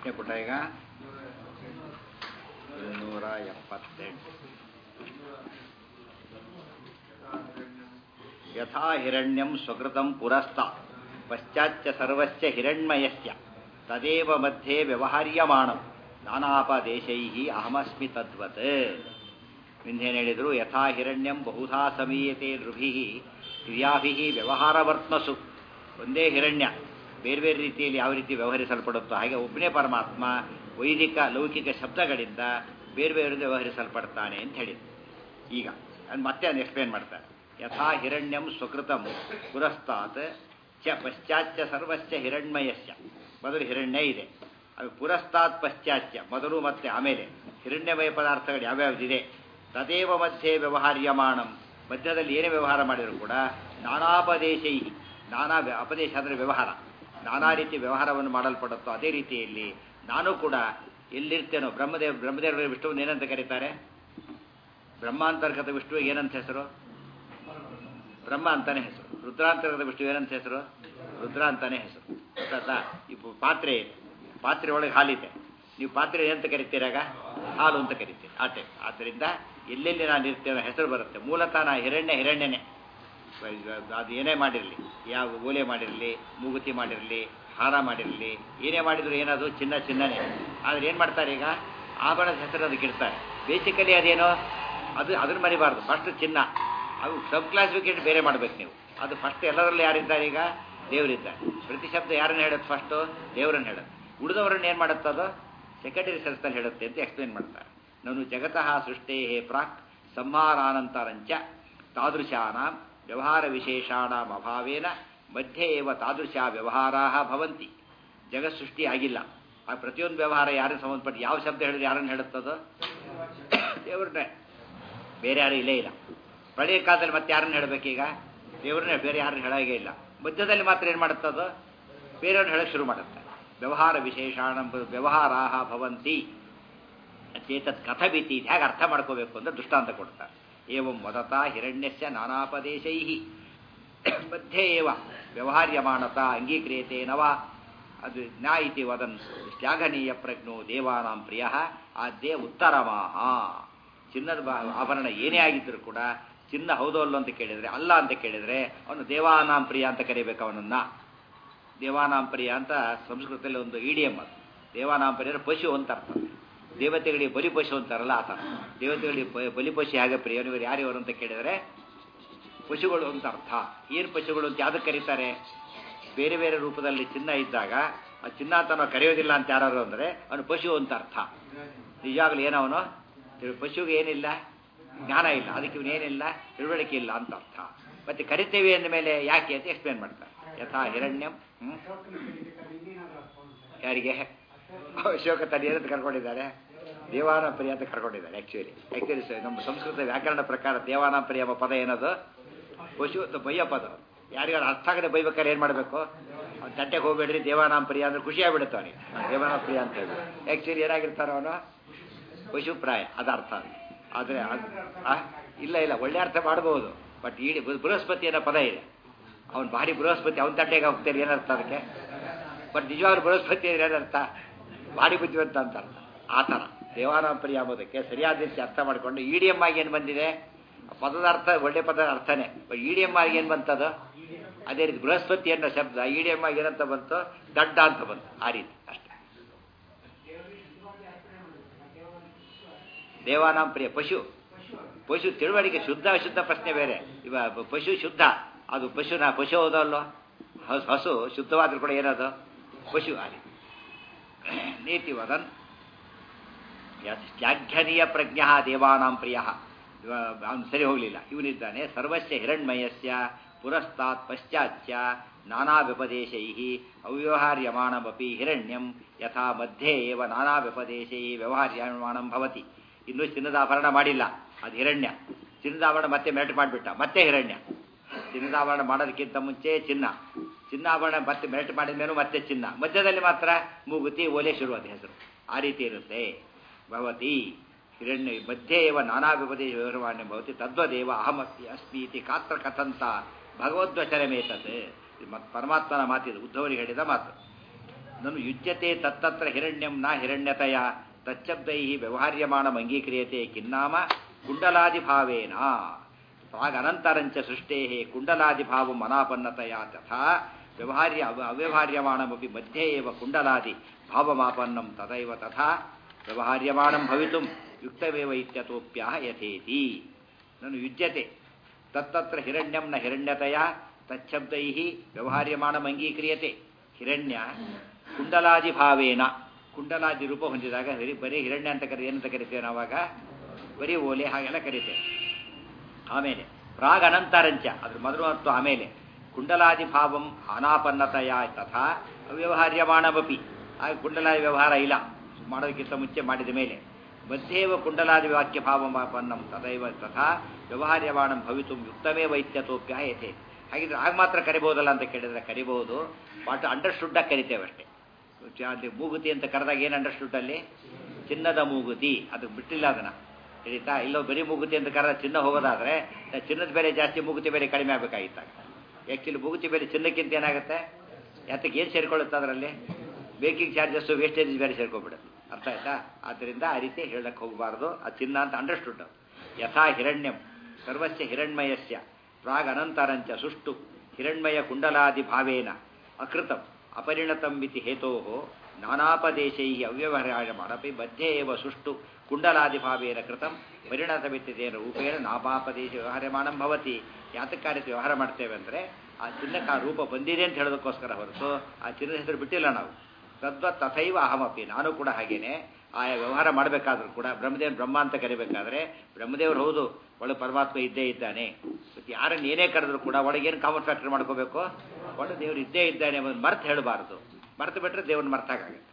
ಎಷ್ಟನೇ ಪುಟ ಈಗ ಇನ್ನೂರ ಎಪ್ಪತ್ತೆಂಟು ಯಥಾ ಹಿರಣ್ಯಂ ಸ್ವಕೃತಂ ಪುರಸ್ತ ಪಶ್ಚಾಚ್ಚ ಸರ್ವಸ್ಯ ಹಿರಣ್ಮಯಸ್ಯ ತದೇವ ಮಧ್ಯೆ ವ್ಯವಹಾರ್ಯಮಾಣಂ ನಾನಾಪದೇಶೈ ಅಹಮಸ್ಮಿ ತದ್ವತ್ ಹಿಂದೇನು ಹೇಳಿದರು ಯಥಾ ಹಿರಣ್ಯಂ ಬಹುಧಾ ಸಮೀಯತೆ ನೃಭಿ ಕ್ರಿಯಾಭಿ ವ್ಯವಹಾರವರ್ತ್ಮಸು ಒಂದೇ ಹಿರಣ್ಯ ಬೇರೆ ಬೇರೆ ರೀತಿಯಲ್ಲಿ ಯಾವ ರೀತಿ ವ್ಯವಹರಿಸಲ್ಪಡುತ್ತೋ ಹಾಗೆ ಒಬ್ಬನೇ ಪರಮಾತ್ಮ ವೈದಿಕ ಲೌಕಿಕ ಶಬ್ದಗಳಿಂದ ಬೇರೆ ಬೇರೆ ವ್ಯವಹರಿಸಲ್ಪಡ್ತಾನೆ ಅಂತ ಹೇಳಿದ್ರು ಈಗ ಅದು ಮತ್ತೆ ಅದನ್ನು ಎಕ್ಸ್ಪ್ಲೇನ್ ಮಾಡ್ತಾರೆ ಯಥಾ ಹಿರಣ್ಯಂ ಸ್ವಕೃತಂ ಪುರಸ್ತಾತ್ ಚ ಪಶ್ಚಾಚ್ಚ ಸರ್ವಸ್ಯ ಹಿರಣ್ಮಯಸ್ಯ ಮೊದಲು ಹಿರಣ್ಯ ಇದೆ ಅದು ಪುರಸ್ತಾತ್ ಪಶ್ಚಾಚ್ಯ ಮೊದಲು ಮತ್ತೆ ಆಮೇಲೆ ಹಿರಣ್ಯಮಯ ಪದಾರ್ಥಗಳು ಯಾವ್ಯಾವ್ದಿದೆ ತದೇವ ಮಧ್ಯೆ ವ್ಯವಹಾರ್ಯಮಾಣಂ ಮಧ್ಯದಲ್ಲಿ ಏನೇ ವ್ಯವಹಾರ ಮಾಡಿದರೂ ಕೂಡ ನಾನಾಪದೇಶೈ ನಾನಾ ವ್ಯ- ಅಪದೇಶ ಅಂದರೆ ವ್ಯವಹಾರ ನಾನಾ ರೀತಿ ವ್ಯವಹಾರವನ್ನು ಮಾಡಲ್ಪಡುತ್ತೋ ಅದೇ ರೀತಿಯಲ್ಲಿ ನಾನು ಕೂಡ ಎಲ್ಲಿರ್ತೇನೋ ಬ್ರಹ್ಮದೇವ ಬ್ರಹ್ಮದೇವರ ವಿಷ್ಣುವನ್ನು ಏನಂತ ಕರೀತಾರೆ ಬ್ರಹ್ಮಾಂತರ್ಗತ ವಿಷ್ಣು ಏನಂತ ಹೆಸರು ಬ್ರಹ್ಮ ಅಂತಾನೆ ಹೆಸರು ರುದ್ರಾಂತರ್ಗತ ವಿಷ್ಣು ಏನಂತ ಹೆಸರು ರುದ್ರ ಅಂತಾನೆ ಹೆಸರು ಗೊತ್ತಾಯ್ತಾ ಈ ಪಾತ್ರೆ ಇದೆ ಪಾತ್ರೆ ಒಳಗೆ ಹಾಲಿದೆ ನೀವು ಪಾತ್ರೆ ಏನಂತ ಕರಿತೀರಾಗ ಹಾಲು ಅಂತ ಕರಿತೀರಿ ಆ ಟೈಪ್ ಆದ್ದರಿಂದ ಎಲ್ಲೆಲ್ಲಿ ನಾನು ಇರ್ತೇನೋ ಹೆಸರು ಬರುತ್ತೆ ಮೂಲತಃ ನಾ ಹಿರಣ್ಯ ಹಿರಣ್ಯನೇ ಅದು ಏನೇ ಮಾಡಿರಲಿ ಯಾವ ಓಲೆ ಮಾಡಿರಲಿ ಮೂಗುತಿ ಮಾಡಿರಲಿ ಹಾರ ಮಾಡಿರಲಿ ಏನೇ ಮಾಡಿದ್ರು ಏನದು ಚಿನ್ನ ಚಿನ್ನನೇ ಆದರೆ ಏನು ಮಾಡ್ತಾರೆ ಈಗ ಆಭರಣದ ಹೆಸರು ಅದಕ್ಕೆ ಇಡ್ತಾರೆ ಬೇಸಿಕಲಿ ಅದೇನೋ ಅದು ಅದನ್ನ ಮರಿಬಾರ್ದು ಫಸ್ಟ್ ಚಿನ್ನ ಅದು ಸಬ್ ಕ್ಲಾಸಿಫಿಕೇಟ್ ಬೇರೆ ಮಾಡ್ಬೇಕು ನೀವು ಅದು ಫಸ್ಟ್ ಎಲ್ಲರಲ್ಲೂ ಯಾರಿದ್ದಾರೆ ಈಗ ದೇವರಿದ್ದಾರೆ ಪ್ರತಿ ಶಬ್ದ ಯಾರನ್ನ ಹೇಳುತ್ತೆ ಫಸ್ಟು ದೇವರನ್ನ ಹೇಳುತ್ತೆ ಉಳಿದವರನ್ನ ಏನು ಮಾಡುತ್ತೆ ಅದು ಸೆಕೆಂಡರಿ ಸೆನ್ಸ್ನಲ್ಲಿ ಹೇಳುತ್ತೆ ಅಂತ ಎಕ್ಸ್ಪ್ಲೇನ್ ಮಾಡ್ತಾರೆ ನಾನು ಜಗತಃ ಸೃಷ್ಟೇ ಪ್ರಾಕ್ ಸಂಹಾರಾನಂತರಂಚ ತಾದೃಶಾನಾಂ ವ್ಯವಹಾರ ವಿಶೇಷಾಣಾಂ ಅಭಾವೇನ ಮಧ್ಯೆ ಏವ ತಾದೃಶ ವ್ಯವಹಾರಾ ಭವಂತಿ ಜಗತ್ ಸೃಷ್ಟಿ ಆಗಿಲ್ಲ ಆ ಪ್ರತಿಯೊಂದು ವ್ಯವಹಾರ ಯಾರಿಗೆ ಸಂಬಂಧಪಟ್ಟು ಯಾವ ಶಬ್ದ ಹೇಳಿದ್ರೆ ಯಾರನ್ನು ಹೇಳುತ್ತದೋ ದೇವ್ರನ್ನೇ ಬೇರೆ ಯಾರು ಇಲ್ಲೇ ಇಲ್ಲ ಪ್ರಳಯ ಕಾಲದಲ್ಲಿ ಮತ್ತೆ ಯಾರನ್ನ ಹೇಳಬೇಕೀಗ ದೇವ್ರನ್ನೇ ಬೇರೆ ಯಾರನ್ನ ಹೇಳೋಂಗೇ ಇಲ್ಲ ಮಧ್ಯದಲ್ಲಿ ಮಾತ್ರ ಏನು ಮಾಡುತ್ತದೋ ಬೇರೆಯವ್ರನ್ನ ಹೇಳಕ್ಕೆ ಶುರು ಮಾಡುತ್ತೆ ವ್ಯವಹಾರ ವಿಶೇಷಾಣ ವ್ಯವಹಾರಾ ಭವಂತಿ ಚೇತತ್ ಕಥಬಿತಿ ಇದು ಹೇಗೆ ಅರ್ಥ ಮಾಡ್ಕೋಬೇಕು ಅಂತ ದೃಷ್ಟಾಂತ ಕೊಡ್ತಾರೆ ಏವಂ ವದತಾ ಹಿರಣ್ಯಸ್ಯ ನಾನಾಪದೇಶೈ ಮಧ್ಯೆ ಏವ ವ್ಯವಹಾರ್ಯಮಾಣತ ಅಂಗೀಕ್ರಿಯತೆ ನವ ಅದು ಜ್ಞಾ ಇತಿ ವದನ್ ಶ್ಲಾಘನೀಯ ಪ್ರಜ್ಞೋ ದೇವಾನಾಂ ಪ್ರಿಯ ಆದ್ಯ ಉತ್ತರಮಾಹ ಚಿನ್ನದ ಬಾ- ಆಭರಣ ಏನೇ ಆಗಿದ್ದರೂ ಕೂಡ ಚಿನ್ನ ಹೌದೋ ಅಲ್ಲೋ ಅಂತ ಕೇಳಿದರೆ ಅಲ್ಲ ಅಂತ ಕೇಳಿದರೆ ಅವನು ದೇವಾನಾಂ ಪ್ರಿಯ ಅಂತ ಕರಿಬೇಕು ಅವನನ್ನ ದೇವಾನಾಂ ಪ್ರಿಯ ಅಂತ ಸಂಸ್ಕೃತದಲ್ಲಿ ಒಂದು ಇಡಿಯಂ ಅದು ದೇವಾನಾಂ ಪ್ರಿಯ ಅಂದ್ರೆ ಪಶು ಅಂತ ಅರ್ಥ ದೇವತೆಗಳಿಗೆ ಬಲಿ ಪಶು ಅಂತಾರಲ್ಲ ಆತ ದೇವತೆಗಳಿಗೆ ಬ- ಬಲಿ ಪಶು ಹೇಗೆ ಪ್ರಿಯ ಇವರು ಯಾರು ಇವರು ಅಂತ ಕೇಳಿದರೆ ಪಶುಗಳು ಅಂತ ಅರ್ಥ ಏನು ಪಶುಗಳು ಅಂತ ಯಾವ್ದಕ್ಕೆ ಕರೀತಾರೆ ಬೇರೆ ಬೇರೆ ರೂಪದಲ್ಲಿ ಚಿನ್ನ ಇದ್ದಾಗ ಆ ಚಿನ್ನ ಅಂತ ನಾವು ಕರೆಯೋದಿಲ್ಲ ಅಂತ ಯಾರು ಅಂದರೆ ಅವನು ಪಶು ಅಂತ ಅರ್ಥ ನಿಜವಾಗ್ಲೂ ಏನವನು ಪಶುಗೆ ಏನಿಲ್ಲ ಜ್ಞಾನ ಇಲ್ಲ ಅದಕ್ಕೆ ಇವನೇನಿಲ್ಲ ತಿಳುವಳಿಕೆ ಇಲ್ಲ ಅಂತ ಅರ್ಥ ಮತ್ತೆ ಕರಿತೇವೆ ಅಂದ ಮೇಲೆ ಯಾಕೆ ಅಂತ ಎಕ್ಸ್ಪ್ಲೇನ್ ಮಾಡ್ತಾರೆ ಯಥಾ ಹಿರಣ್ಯಂ ಹ್ಮ್? ಯಾರಿಗೆ ಅಶೋಕ ತಡಿ ಅಂತ ಕರ್ಕೊಂಡಿದ್ದಾರೆ ದೇವಾನಪ್ರಿಯ ಅಂತ ಕರ್ಕೊಂಡಿದ್ದಾರೆ ಆ್ಯಕ್ಚುಲಿ ಆ್ಯಕ್ಚುಲಿ ನಮ್ಮ ಸಂಸ್ಕೃತ ವ್ಯಾಕರಣ ಪ್ರಕಾರ ದೇವಾನಪ್ರಿಯ ಎಂಬ ಪದ ಏನದು ಪಶು ಅಂತ ಬಯ್ಯೋ ಪದ ಯಾರಿಗಾರು ಅರ್ಥ ಆಗದೆ ಬೈಬೇಕಾದ್ರೆ ಏನು ಮಾಡಬೇಕು ಅವ್ನು ತಟ್ಟೆಗೆ ಹೋಗ್ಬೇಡ್ರಿ ದೇವಾನಾಂ ಪ್ರಿಯ ಅಂದ್ರೆ ಖುಷಿ ಆಗ್ಬಿಡುತ್ತೆ ಅವನಿಗೆ ದೇವಾನಾಂ ಪ್ರಿಯ ಅಂತ ಹೇಳಿ ಆ್ಯಕ್ಚುಲಿ ಏನಾಗಿರ್ತಾನೆ ಅವನು ಪಶುಪ್ರಾಯ ಅದು ಅರ್ಥ ಆದರೆ ಅದು ಆ? ಇಲ್ಲ ಇಲ್ಲ ಒಳ್ಳೆ ಅರ್ಥ ಮಾಡ್ಬೋದು ಬಟ್ ಇಡೀ ಬೃ- ಬೃಹಸ್ಪತಿ ಅನ್ನೋ ಪದ ಇದೆ ಅವ್ನು ಭಾರಿ ಬೃಹಸ್ಪತಿ ಅವನ ತಟ್ಟೆಗೆ ಹೋಗ್ತಾರೆ ಏನರ್ಥ ಅದಕ್ಕೆ ಬಟ್ ನಿಜವಾಗ್ಲೂ ಬೃಹಸ್ಪತಿ ಅಂದ್ರೆ ಏನರ್ಥ ಭಾರಿ ಬುದ್ಧಿವಂತ ಅಂತ ಅರ್ಥ ಆ ಥರ ದೇವಾನಾಂಪರಿ ಎಂಬುದಕ್ಕೆ ಸರಿಯಾದ ರೀತಿ ಅರ್ಥ ಮಾಡಿಕೊಂಡು ಇ ಡಿ ಎಮ್ ಆಗಿ ಏನು ಬಂದಿದೆ ಆ ಪದದ ಅರ್ಥ ಒಳ್ಳೆ ಪದದ ಅರ್ಥನೇ ಬಟ್ ಇ ಡಿ ಎಮ್ ಆಗಿ ಏನು ಬಂತದು ಅದೇ ರೀತಿ ಬೃಹಸ್ಪತಿ ಅನ್ನೋ ಶಬ್ದ ಇ ಡಿ ಎಮ್ ಆಗಿ ಏನಂತ ಬಂತು ದಡ್ಡ ಅಂತ ಬಂತು ಆ ರೀತಿ ಅಷ್ಟೇ ದೇವಾನಾಂ ಪ್ರಿಯ ಪಶು ಪಶು ತಿಳುವಳಿಕೆ ಶುದ್ಧ ಅಶುದ್ಧ ಪ್ರಶ್ನೆ ಬೇರೆ ಇವ ಪಶು ಶುದ್ಧ ಅದು ಪಶುನ ಪಶು ಹೌದಲ್ಲೋ ಹಸು ಹಸು ಶುದ್ಧವಾದ್ರೂ ಕೂಡ ಏನದು ಪಶು ಅಲ್ಲಿ ನೀತಿ ವದನ್ ಶ್ಲಾಘ್ಯನೀಯ ಪ್ರಜ್ಞ ದೇವಾನಾಂ ಪ್ರಿಯ ಅವನು ಸರಿ ಹೋಗಲಿಲ್ಲ ಇವನಿದ್ದಾನೆ ಸರ್ವಸ್ಯ ಹಿರಣ್ಮಯಸ್ಯ ಪುರಸ್ತಾತ್ ಪಶ್ಚಾಚ್ಯ ನಾನಾ ವ್ಯಪದೇಶೈ ಅವ್ಯವಹಾರ್ಯಮಾಣಮಪಿ ಹಿರಣ್ಯಂ ಯಥಾ ಮಧ್ಯೆ ಏವ ನಾನಾ ವ್ಯಪದೇಶೈ ವ್ಯವಹಾರ್ಯಮಾಣಂ ಭವತಿ ಇನ್ನೂ ಚಿನ್ನದ ಆಭರಣ ಮಾಡಿಲ್ಲ ಅದು ಹಿರಣ್ಯ ಚಿನ್ನದ ಆಭರಣ ಮತ್ತೆ ಮೆಲ್ಟ್ ಮಾಡಿಬಿಟ್ಟ ಮತ್ತೆ ಹಿರಣ್ಯ ಚಿನ್ನದ ಆಭರಣ ಮಾಡೋದಕ್ಕಿಂತ ಮುಂಚೆ ಚಿನ್ನ ಚಿನ್ನಾಭರಣ ಮತ್ತೆ ಮೆಲ್ಟ್ ಮಾಡಿದ ಮೇಲೂ ಮತ್ತೆ ಚಿನ್ನ ಮಧ್ಯದಲ್ಲಿ ಮಾತ್ರ ಮೂಗುತಿ ಓಲೆ ಶುರುವಾದ ಹೆಸರು ಆ ರೀತಿ ಇರುತ್ತೆ ಭವತಿ ಹಿರಣ್ಯ ಮಧ್ಯೆ ಏವ ನಾನಾ ವಿಪದೇಶ ವ್ಯವಹಾರ ಭವತಿ ತದ್ವದೇವ ಅಹಮಸ್ತಿ ಅಸ್ಮಿ ಇತಿ ಕಾತ್ರ ಕಥಂತ ಭಗವದ್ವಚನಮೇತತ್ ಇದು ಮತ್ ಪರಮಾತ್ಮನ ಮಾತಿದು ಉದ್ಧವರಿಗೆ ಹೇಳಿದ ಮಾತು ನನು ಯುಜ್ಯತೆ ತತ್ತತ್ರ ಹಿರಣ್ಯಂ ನ ಹಿರಣ್ಯತಯ ತಚ್ಚಬ್ದೈ ವ್ಯವಹಾರ್ಯಮಾಣಂ ಅಂಗೀಕ್ರಿಯತೆ ಕಿನ್ನಾಮ ಕುಂಡಲಾದಿಭಾವೇನ ಪ್ರಾಗನಂತರಂಚ ಸೃಷ್ಟೇ ಕುಂಡಲಾದಿಭಾವಂ ಅನಾಪನ್ನತೆಯ ತಥಾ ವ್ಯವಹಾರ್ಯ ಅವ- ಅವ್ಯವಹಾರ್ಯಮಾಣಮಪಿ ಮಧ್ಯೆ ಏವ ಕುಂಡಲಾದಿ ಭಾವಮಾಪನ್ನಂ ತದೈವ ತಥಾ ವ್ಯವಹಾರ್ಯಮಾಣಂ ಭವಿತುಂ ಯುಕ್ತವೇವ ಇತ್ಯತೋಪ್ಯಾಹ ಯಥೇತಿ ನನು ಯುಜ್ಯತೆ ತತ್ತತ್ರ ಹಿರಣ್ಯಂ ನ ಹಿರಣ್ಯತೆಯ ತಚ್ಛಬ್ದೈ ವ್ಯವಹಾರ್ಯಮಾಣಂ ಅಂಗೀಕ್ರಿಯತೆ ಹಿರಣ್ಯ ಕುಂಡಲಾದಿ ಭಾವೇನ ಕುಂಡಲಾದಿ ರೂಪ ಹೊಂದಿದಾಗ ಬರೀ ಬರೀ ಹಿರಣ್ಯ ಅಂತ ಕರಿ ಏನಂತ ಕರಿತೇವೆ ನಾವಾಗ ಬರೀ ಓಲೆ ಹಾಗೆಲ್ಲ ಕರಿತೇವೆ ಆಮೇಲೆ ಪ್ರಾಗ್ ಅನಂತರಂಚ ಅದ್ರ ಮೊದಲು ಮತ್ತು ಆಮೇಲೆ ಕುಂಡಲಾದಿ ಭಾವಂ ಅನಾಪನ್ನತೆಯ ತಥಾ ಅವ್ಯವಹಾರ್ಯಮಾಣಮಪಿ ಆಗ ಕುಂಡಲಾದಿ ವ್ಯವಹಾರ ಇಲ್ಲ ಮಾಡೋದಕ್ಕಿಂತ ಮುಂಚೆ ಮಾಡಿದ ಮೇಲೆ ಮಧ್ಯೇವ ಕುಂಡಲಾದಿ ವಾಕ್ಯ ಭಾವಮಾಪನ್ನಂ ತದೈವ ತಥಾ ವ್ಯವಹಾರ್ಯಮಾಣಂ ಭವಿತು ಯುಕ್ತಮೇ ವೈತ್ಯತೋಪ್ಯ ಯಥೆ ಹಾಗಿದ್ರೆ ಆಗ ಮಾತ್ರ ಕರಿಬಹುದಲ್ಲ ಅಂತ ಕೇಳಿದ್ರೆ ಕರಿಬಹುದು ಬಟ್ ಅಂಡರ್ಸ್ಟುಡ್ಡಾಗಿ ಕರಿತೇವೆ ಅಷ್ಟೇ ಚ- ಅಲ್ಲಿ ಮೂಗುತಿ ಅಂತ ಕರೆದಾಗ ಏನು ಅಂಡರ್ಸ್ಟುಡ್ ಅಲ್ಲಿ ಚಿನ್ನದ ಮೂಗುತಿ ಅದು ಬಿಟ್ಟಿಲ್ಲ ಅದನ್ನ ತಿಳಿತಾ ಇಲ್ಲೋ ಬರೀ ಮೂಗುತಿ ಅಂತ ಕರೆದ ಚಿನ್ನ ಹೋಗೋದಾದ್ರೆ ಚಿನ್ನದ ಬೆಲೆ ಜಾಸ್ತಿ ಮೂಗುತಿ ಬೆಲೆ ಕಡಿಮೆ ಆಗಬೇಕಾಗಿತ್ತಾಗ ಆ್ಯಕ್ಚುಲಿ ಮೂಗುತಿ ಬೆಲೆ ಚಿನ್ನಕ್ಕಿಂತ ಏನಾಗುತ್ತೆ ಯಾತಕ್ಕೆ ಏನು ಸೇರ್ಕೊಳ್ಳುತ್ತೆ ಅದರಲ್ಲಿ ಬೇಕಿಂಗ್ ಚಾರ್ಜಸ್ಸು ವೇಸ್ಟೇಜ್ ಬೇರೆ ಸೇರ್ಕೊಂಡ್ಬಿಡುತ್ತೆ ಅರ್ಥ ಆಯ್ತಾ ಆದ್ದರಿಂದ ಆ ರೀತಿ ಹೇಳಕ್ಕೆ ಹೋಗಬಾರ್ದು ಆ ಚಿನ್ನ ಅಂತ ಅಂಡರ್ಸ್ಟುಡ್ ಯಥಾ ಹಿರಣ್ಯಂ ಸರ್ವಸ್ಯ ಹಿರಣ್ಮಯಸ್ಯ ಪ್ರಾಗ್ ಅನಂತರಂಚ ಸುಷ್ಟು ಹಿರಣ್ಮಯ ಕುಂಡಲಾದಿ ಭಾವೇನ ಅಕೃತಂ ಅಪರಿಣತಂ ಇತಿ ಹೇತೋ ನಾನಾಪದೇಶೈ ಅವ್ಯವಹಾರಮಪಿ ಮಧ್ಯೆ ಏವ ಸುಷ್ಟು ಕುಂಡಲಾದಿ ಭಾವೇನ ಕೃತಂ ಪರಿಣತವಿತ್ತಿದೇನ ರೂಪೇಣ ನಾಪಾಪದೇಶ ವ್ಯವಹಾರಮಾಣಂ ಭವತಿ ಯಾತಕ್ಕೆ ಆ ರೀತಿ ವ್ಯವಹಾರ ಮಾಡ್ತೇವೆ ಅಂದರೆ ಆ ಚಿನ್ನಕ್ಕೆ ಆ ರೂಪ ಬಂದಿದೆ ಅಂತ ಹೇಳೋದಕ್ಕೋಸ್ಕರ ಹೊರತು ಆ ಚಿನ್ನದ ಹೆಸರು ಬಿಟ್ಟಿಲ್ಲ ನಾವು ತದ್ವತ್ ತಥೈವ ಅಹಮಪಿ ನಾನು ಕೂಡ ಹಾಗೇನೆ ಆಯಾ ವ್ಯವಹಾರ ಮಾಡಬೇಕಾದ್ರೂ ಕೂಡ ಬ್ರಹ್ಮದೇವ್ ಬ್ರಹ್ಮ ಅಂತ ಕರಿಬೇಕಾದ್ರೆ ಬ್ರಹ್ಮದೇವರು ಹೌದು ಒಳಗೆ ಪರಮಾತ್ಮ ಇದ್ದೇ ಇದ್ದಾನೆ ಮತ್ತು ಯಾರನ್ನು ಏನೇ ಕರೆದ್ರು ಕೂಡ ಒಳಗೇನು ಕಾಮನ್ ಫ್ಯಾಕ್ಟರ್ ಮಾಡ್ಕೋಬೇಕು ಒಳ್ಳೆ ದೇವರು ಇದ್ದೇ ಇದ್ದಾನೆ ಎಂಬುದು ಮರ್ತು ಹೇಳಬಾರ್ದು ಮರ್ತು ಬಿಟ್ಟರೆ ದೇವ್ರನ್ನ ಮರ್ತಾಗುತ್ತೆ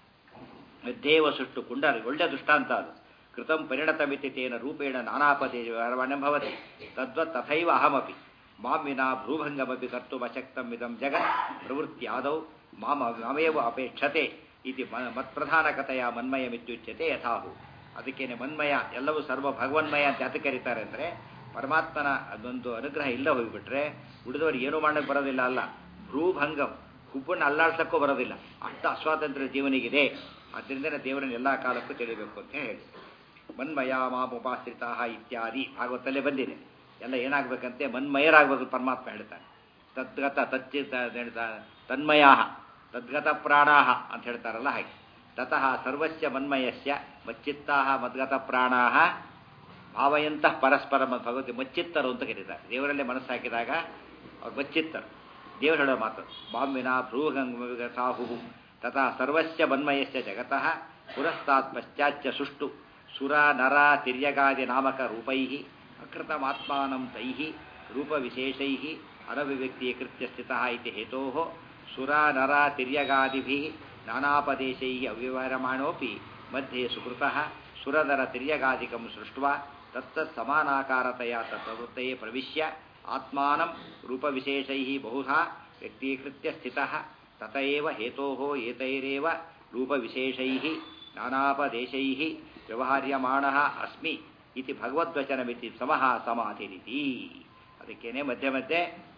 ದೇವ ಸುಟ್ಟು ಕುಂಡ ಒಳ್ಳೆ ದೃಷ್ಟಾಂತ ಅದು ಕೃತಂ ಪರಿಣತಮಿತಿ ತೇನ ರೂಪೇಣ ನಾನಾಪದೇ ಭವತಿ ತದ್ವತ್ ತಥೈವ ಅಹಮಪಿ ಮಾಂ ವಿನಾ ಭ್ರೂಭಂಗಮಪಿ ಕರ್ತುಮಶಕ್ತಂ ಇದಂ ಜಗತ್ ಪ್ರವೃತ್ತಿಯಾದೌ ಮಾಮ ಮಮೇವ ಅಪೇಕ್ಷತೆ ಇತಿ ಮ- ಮತ್ಪ್ರಧಾನಕತೆಯ ಮನ್ಮಯಮಿತ್ಯುಚ್ಯತೆ ಯಥಾಹು ಅದಕ್ಕೇನೆ ಮನ್ಮಯ ಎಲ್ಲವೂ ಸರ್ವ ಭಗವನ್ಮಯ ಅಂತ ಯಾತಕ್ಕೆ ಕರೀತಾರೆ ಅಂದರೆ ಪರಮಾತ್ಮನ ಅದೊಂದು ಅನುಗ್ರಹ ಇಲ್ಲ ಹೋಗಿಬಿಟ್ರೆ ಉಳಿದವರು ಏನೂ ಮಾಡಕ್ಕೆ ಬರೋದಿಲ್ಲ ಅಲ್ಲ ಭ್ರೂಭಂಗಂ ಹುಬ್ಬನ್ನು ಅಲ್ಲಾಡ್ಸಕ್ಕೂ ಬರೋದಿಲ್ಲ ಅಷ್ಟು ಅಸ್ವಾತಂತ್ರ್ಯ ಜೀವನಿಗಿದೆ ಆದ್ದರಿಂದ ದೇವರನ್ನ ಎಲ್ಲ ಕಾಲಕ್ಕೂ ತಿಳಿಬೇಕು ಅಂತ ಹೇಳಿ ಮನ್ಮಯ ಮಾಪೋಪಾಶ್ರಿತ ಇತ್ಯಾದಿ ಭಾಗವತಲ್ಲೇ ಬಂದಿದೆ ಎಲ್ಲ ಏನಾಗಬೇಕಂತೆ ಮನ್ಮಯರಾಗಬೇಕು ಪರಮಾತ್ಮ ಹೇಳ್ತಾನೆ ತದ್ಗತ ತಚ್ಚಿತ ಹೇಳ್ತಾ- ತನ್ಮಯ ತದ್ಗತ ಪ್ರಾಣಾಹ ಅಂತ ಹೇಳ್ತಾರಲ್ಲ ಹಾಗೆ ತತಃ ಸರ್ವಸ್ಯ ಮನ್ಮಯಸ್ಯ ಮಚ್ಚಿತ್ತಾ ಮದ್ಗತ ಪ್ರಾಣಾಹ ಭಾವಯಂತಃ ಪರಸ್ಪರ ಮ- ಭಗವತಿ ಮಚ್ಚಿತ್ತರು ಅಂತ ಕರೀತಾರೆ ದೇವರಲ್ಲೇ ಮನಸ್ಸು ಹಾಕಿದಾಗ ಅವ್ರು ಮಚ್ಚಿತ್ತರು ದೇವರು ಹೇಳೋ ಮಾತು ಬಾಂಬಿನ ಭ್ರೂಗಂಗ ಸಾಹು ತಥಾ ಸರ್ವಸ್ಯ ಮನ್ಮಯಸ್ಯ ಜಗತಃ ಪುರಸ್ತಾತ್ ಪಶ್ಚಾಚ್ಚ ಸುಷ್ಟು ಸುರ ನರ ತಿರ್ಯಗಾದಿ ನಾಮಕ ರೂಪೈ ಅಕೃತಮಾತ್ಮಾನಂ ತೈ ರೂಪವಿಶೇಷೈ ಅನಭಿವ್ಯಕ್ತೀಕೃತ್ಯ ಸ್ಥಿತಃ ಇತಿ ಹೇತೋ ಸುರ ನರ ತಿರ್ಯಗಾದಿಭಿ ನಾನಾಪದೇಶೈ ಅವ್ಯವಹಾರಮಾಣೋಪಿ ಮಧ್ಯೆ ಸುಕೃತಃ ಸುರದರ ತಿರ್ಯಗಾದಿಕಂ ಸೃಷ್ಟ್ವಾ ತತ್ತತ್ ಸಮಾನಾಕಾರತೆಯ ತತ್ಪ್ರವೃತ್ತಯೇ ಪ್ರವಿಶ್ಯ ಆತ್ಮಾನಂ ರೂಪವಿಶೇಷೈ ಬಹುಧಾ ವ್ಯಕ್ತೀಕೃತ್ಯ ಸ್ಥಿತಃ ತತ ಏವ ಹೇತೋಃ ಏತೈರೇವ ರೂಪವಿಶೇಷೈ ನಾನಾಪದೇಶೈ ವ್ಯವಹಾರ್ಯಮಾಣಃ ಅಸ್ಮಿ ಇತಿ ಭಗವದ್ವಚನಮಿತಿ ಸಮಃ ಸಮಾಧಿರಿತಿ ಅದಕ್ಕೇನೆ ಮಧ್ಯೆ ಮಧ್ಯೆ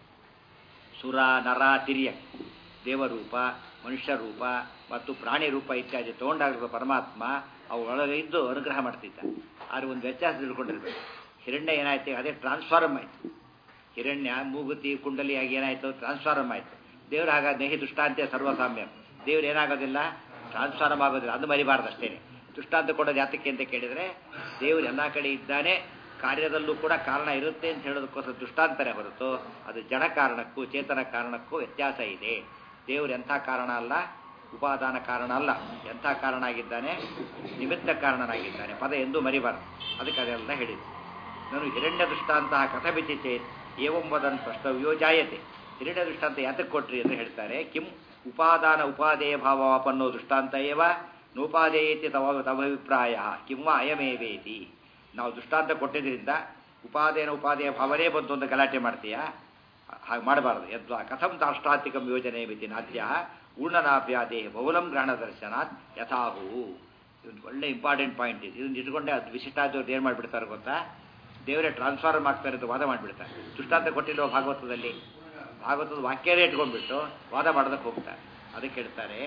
ಸುರ ನರ ತಿರ್ಯ ದೇವರೂಪ ಮನುಷ್ಯ ರೂಪ ಮತ್ತು ಪ್ರಾಣಿ ರೂಪ ಇತ್ಯಾದಿ ತಗೊಂಡಾಗಿರುವ ಪರಮಾತ್ಮ ಅವುಗಳೊಳಗೆ ಇದ್ದು ಅನುಗ್ರಹ ಮಾಡ್ತಿದ್ದ ಆದ್ರೆ ಒಂದು ವ್ಯತ್ಯಾಸ ತಿಳ್ಕೊಂಡಿರ್ಬೇಕು ಹಿರಣ್ಯ ಏನಾಯ್ತು ಅದೇ ಟ್ರಾನ್ಸ್ಫಾರ್ಮ್ ಆಯ್ತು ಹಿರಣ್ಯ ಮೂಗುತಿ ಕುಂಡಲಿಯಾಗಿ ಏನಾಯ್ತು ಟ್ರಾನ್ಸ್ಫಾರ್ಮ್ ಆಯ್ತು ದೇವ್ರು ಹಾಗ ನೆಹಿ ದುಷ್ಟಾಂತ್ಯ ಸರ್ವಸಾಮ್ಯ ದೇವ್ರು ಏನಾಗೋದಿಲ್ಲ ಟ್ರಾನ್ಸ್ಫಾರ್ಮ್ ಆಗೋದಿಲ್ಲ ಅದು ಮರಿಬಾರ್ದು ಅಷ್ಟೇ ದೃಷ್ಟಾಂತ ಕೊಡೋದು ಯಾತಕ್ಕೆ ಅಂತ ಕೇಳಿದರೆ ದೇವ್ರು ಎಲ್ಲ ಕಡೆ ಇದ್ದಾನೆ ಕಾರ್ಯದಲ್ಲೂ ಕೂಡ ಕಾರಣ ಇರುತ್ತೆ ಅಂತ ಹೇಳೋದಕ್ಕೋಸ್ಕರ ದೃಷ್ಟಾಂತನೇ ಹೊರತು ಅದು ಜಡ ಕಾರಣಕ್ಕೂ ಚೇತನ ಕಾರಣಕ್ಕೂ ವ್ಯತ್ಯಾಸ ಇದೆ ದೇವ್ರು ಎಂಥ ಕಾರಣ ಅಲ್ಲ ಉಪಾದಾನ ಕಾರಣ ಅಲ್ಲ ಎಂಥ ಕಾರಣ ಆಗಿದ್ದಾನೆ ನಿಮಿತ್ತ ಕಾರಣನಾಗಿದ್ದಾನೆ ಪದ ಎಂದೂ ಮರಿಬಾರ್ದು ಅದಕ್ಕೆ ಅದೆಲ್ಲ ಹೇಳಿದ್ದು ನಾನು ಹಿರಣ್ಯ ದೃಷ್ಟಾಂತ ಕಥಮಿತಿ ಚೇತ್ ಏವಂ ವದನ್ ಪ್ರಶ್ನವ್ಯೋ ಜಾಯತೆ ಹಿರಣ್ಯ ದೃಷ್ಟಾಂತ ಯಾತಕ್ಕೆ ಕೊಟ್ರಿ ಅಂತ ಹೇಳ್ತಾರೆ ಕಿಂ ಉಪಾದಾನ ಉಪಾದೇಯ ಭಾವವಾಪನ್ನೋ ದೃಷ್ಟಾಂತ ಏವ ನೋಪಾದೇಯತಿ ತವ ತವಭಿಪ್ರಾಯ ಕಿಂವ ಅಯಮೇವೇತಿ ನಾವು ದೃಷ್ಟಾಂತ ಕೊಟ್ಟಿದ್ದರಿಂದ ಉಪಾದೇನ ಉಪಾದೇಯ ಭಾವನೇ ಬಂತು ಅಂತ ಗಲಾಟೆ ಮಾಡ್ತೀಯಾ ಹಾಗೆ ಮಾಡಬಾರ್ದು ಯದ್ವಾ ಕಥಂ ದಾಷ್ಟಾಂತಿಕಂ ಯೋಜನೆ ಮಿತಿ ನಾದ್ಯ ಊರ್ಣನಾಭ್ಯಾದೇ ಬಹುಲಂ ಗ್ರಹಣ ದರ್ಶನಾತ್ ಯಥಾಹು ಇದೊಂದು ಒಳ್ಳೆ ಇಂಪಾರ್ಟೆಂಟ್ ಪಾಯಿಂಟ್ ಇದು ಇದನ್ನ ಇಟ್ಕೊಂಡೆ ಅದು ವಿಶಿಷ್ಟಾದವ್ರು ಏನು ಮಾಡಿಬಿಡ್ತಾರೆ ಗೊತ್ತಾ ದೇವರೇ ಟ್ರಾನ್ಸ್ಫಾರ್ಮ್ ಆಗ್ತಾರೆ ಅಂತ ವಾದ ಮಾಡಿಬಿಡ್ತಾರೆ ದೃಷ್ಟಾಂತ ಕೊಟ್ಟಿಲ್ವ ಭಾಗವತದಲ್ಲಿ ಭಾಗವತದ ವಾಕ್ಯನೇ ಇಟ್ಕೊಂಡ್ಬಿಟ್ಟು ವಾದ ಮಾಡೋದಕ್ಕೆ ಹೋಗ್ತಾರೆ ಅದಕ್ಕೆ ಹೇಳ್ತಾರೆ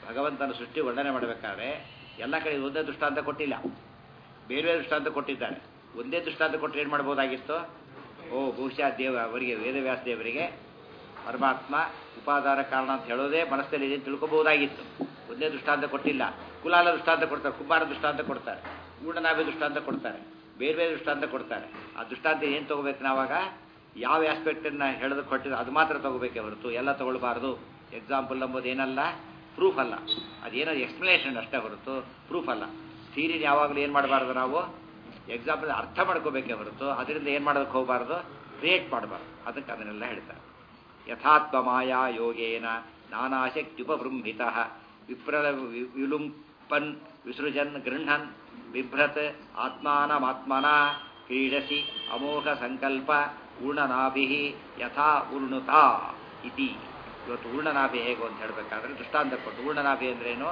ಭಗವಂತನ ಸೃಷ್ಟಿ ವರ್ಣನೆ ಮಾಡಬೇಕಾದ್ರೆ ಎಲ್ಲ ಕಡೆ ಒಂದೇ ದೃಷ್ಟಾಂತ ಕೊಟ್ಟಿಲ್ಲ ಬೇರೆ ಬೇರೆ ದೃಷ್ಟಾಂತ ಕೊಟ್ಟಿದ್ದಾರೆ ಒಂದೇ ದೃಷ್ಟಾಂತ ಕೊಟ್ಟರೆ ಏನು ಮಾಡ್ಬೋದಾಗಿತ್ತು ಓ ಬಹುಶಃ ದೇವ ಅವರಿಗೆ ವೇದವ್ಯಾಸ ದೇವರಿಗೆ ಪರಮಾತ್ಮ ಉಪಾದಾನ ಕಾರಣ ಅಂತ ಹೇಳೋದೇ ಮನಸ್ಸಲ್ಲಿ ಇದೆ ಅಂತ ತಿಳ್ಕೊಬಹುದಾಗಿತ್ತು ಒಂದೇ ದೃಷ್ಟಾಂತ ಕೊಟ್ಟಿಲ್ಲ ಕುಲಾಲ ದೃಷ್ಟಾಂತ ಕೊಡ್ತಾರೆ ಕುಮಾರ ದೃಷ್ಟಾಂತ ಕೊಡ್ತಾರೆ ಊಟನಾಭಿ ದೃಷ್ಟಾಂತ ಕೊಡ್ತಾರೆ ಬೇರೆ ಬೇರೆ ದೃಷ್ಟಾಂತ ಕೊಡ್ತಾರೆ ಆ ದೃಷ್ಟಾಂತ ಏನು ತಗೋಬೇಕು ನಾವಾಗ ಯಾವ ಆಸ್ಪೆಕ್ಟನ್ನು ಹೇಳೋದಕ್ಕೆ ಕೊಟ್ಟಿದ್ದು ಅದು ಮಾತ್ರ ತಗೋಬೇಕೇ ಹೊರತು ಎಲ್ಲ ತಗೊಳ್ಬಾರ್ದು ಎಕ್ಸಾಂಪಲ್ ಎಂಬುದು ಏನಲ್ಲ ಪ್ರೂಫ್ ಅಲ್ಲ ಅದೇನೋ ಎಕ್ಸ್ಪ್ಲನೇಷನ್ ಅಷ್ಟೇ ಹೊರತು ಪ್ರೂಫ್ ಅಲ್ಲ ಥೀರಿನ ಯಾವಾಗಲೂ ಏನು ಮಾಡಬಾರ್ದು ನಾವು ಎಕ್ಸಾಂಪಲ್ ಅರ್ಥ ಮಾಡ್ಕೋಬೇಕೇ ಹೊರತು ಅದರಿಂದ ಏನು ಮಾಡೋದಕ್ಕೆ ಹೋಗಬಾರ್ದು ಕ್ರಿಯೇಟ್ ಮಾಡಬಾರ್ದು ಅದಕ್ಕೆ ಅದನ್ನೆಲ್ಲ ಹೇಳ್ತಾರೆ ಯಥಾತ್ಮ ಮಾಯಾ ಯೋಗೇನ ನಾನಾಶಕ್ತ್ಯುಪಬೃಂಹಿತ ವಿಪ್ರ ವಿಲುಂಪನ್ ವಿಸೃಜನ್ ಗೃಹನ್ ಬಿಭ್ರತ್ ಆತ್ಮಾನಮಾತ್ಮನ ಕ್ರೀಡಸಿ ಅಮೋಘ ಸಂಕಲ್ಪ ಊರ್ಣನಾಭಿ ಯಥಾ ಉರ್ಣುತಾ ಇತಿ ಇವತ್ತು ಊರ್ಣನಾಭಿ ಹೇಗೋ ಅಂತ ಹೇಳಬೇಕಾದ್ರೆ ದೃಷ್ಟಾಂತ ಕೊಟ್ಟು ಊರ್ಣನಾಭಿ ಅಂದ್ರೇನು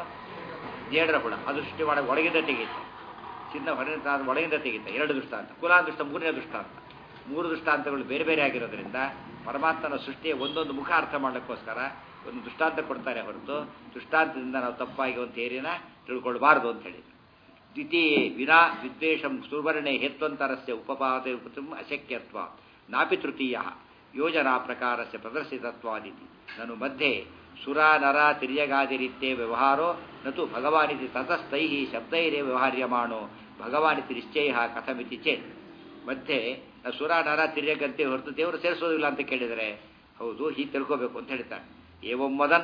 ಜೇಡರ ಹುಳ ಅದು ಸೃಷ್ಟಿ ಮಾಡೋ ಒಳಗಿಂದ ತೆಗೀತು ಚಿನ್ನ ಹೊರಗಿಂದ ಒಳಗಿಂದ ತೆಗೀತ ಎರಡು ದೃಷ್ಟಾಂತ ಕುಲಾನ್ ದೃಷ್ಟ ಮೂರನೇ ದೃಷ್ಟಾಂತ ಮೂರು ದೃಷ್ಟಾಂತಗಳು ಬೇರೆ ಬೇರೆ ಆಗಿರೋದ್ರಿಂದ ಪರಮಾತ್ಮನ ಸೃಷ್ಟಿಯ ಒಂದೊಂದು ಮುಖ ಅರ್ಥ ಮಾಡೋಕ್ಕೋಸ್ಕರ ಒಂದು ದೃಷ್ಟಾಂತ ಕೊಡ್ತಾರೆ ಹೊರತು ದೃಷ್ಟಾಂತದಿಂದ ನಾವು ತಪ್ಪಾಗಿ ಒಂದು ತೇರಿನ ತಿಳ್ಕೊಳ್ಬಾರ್ದು ಅಂತ ಹೇಳಿದ್ರು ದ್ವಿತೀಯೇ ವಿನಾ ವಿದ್ವೇಷಂ ಸುವರ್ಣೆ ಹೇತ್ವಂತರಸ್ಯ ಉಪಪಾದೆ ಅಶಕ್ಯತ್ವ ನಾಪಿ ತೃತೀಯ ಯೋಜನಾ ಪ್ರಕಾರಸ್ಯ ಪ್ರದರ್ಶಿತತ್ವಾದಿತಿ ನಾನು ಮಧ್ಯೆ ಸುರ ನರ ತಿರ್ಯಗಾದಿರಿತ್ಯೆ ವ್ಯವಹಾರೋ ನತು ಭಗವಾನಿತಿ ತತಸ್ಥೈ ಶಬ್ದೈರೇ ವ್ಯವಹಾರ್ಯಮಾಣೋ ಭಗವಾನಿತಿ ನಿಶ್ಚಯ ಕಥಮಿತಿ ಚೇತ್ ಮಧ್ಯೆ ಸುರ ನರ ತಿರ್ಯಗಂತೆ ಹೊರತು ದೇವರು ಸೇರಿಸೋದಿಲ್ಲ ಅಂತ ಕೇಳಿದರೆ ಹೌದು ಹೀಗೆ ತಿಳ್ಕೋಬೇಕು ಅಂತ ಹೇಳ್ತಾರೆ ಏವಂ ಮದನ್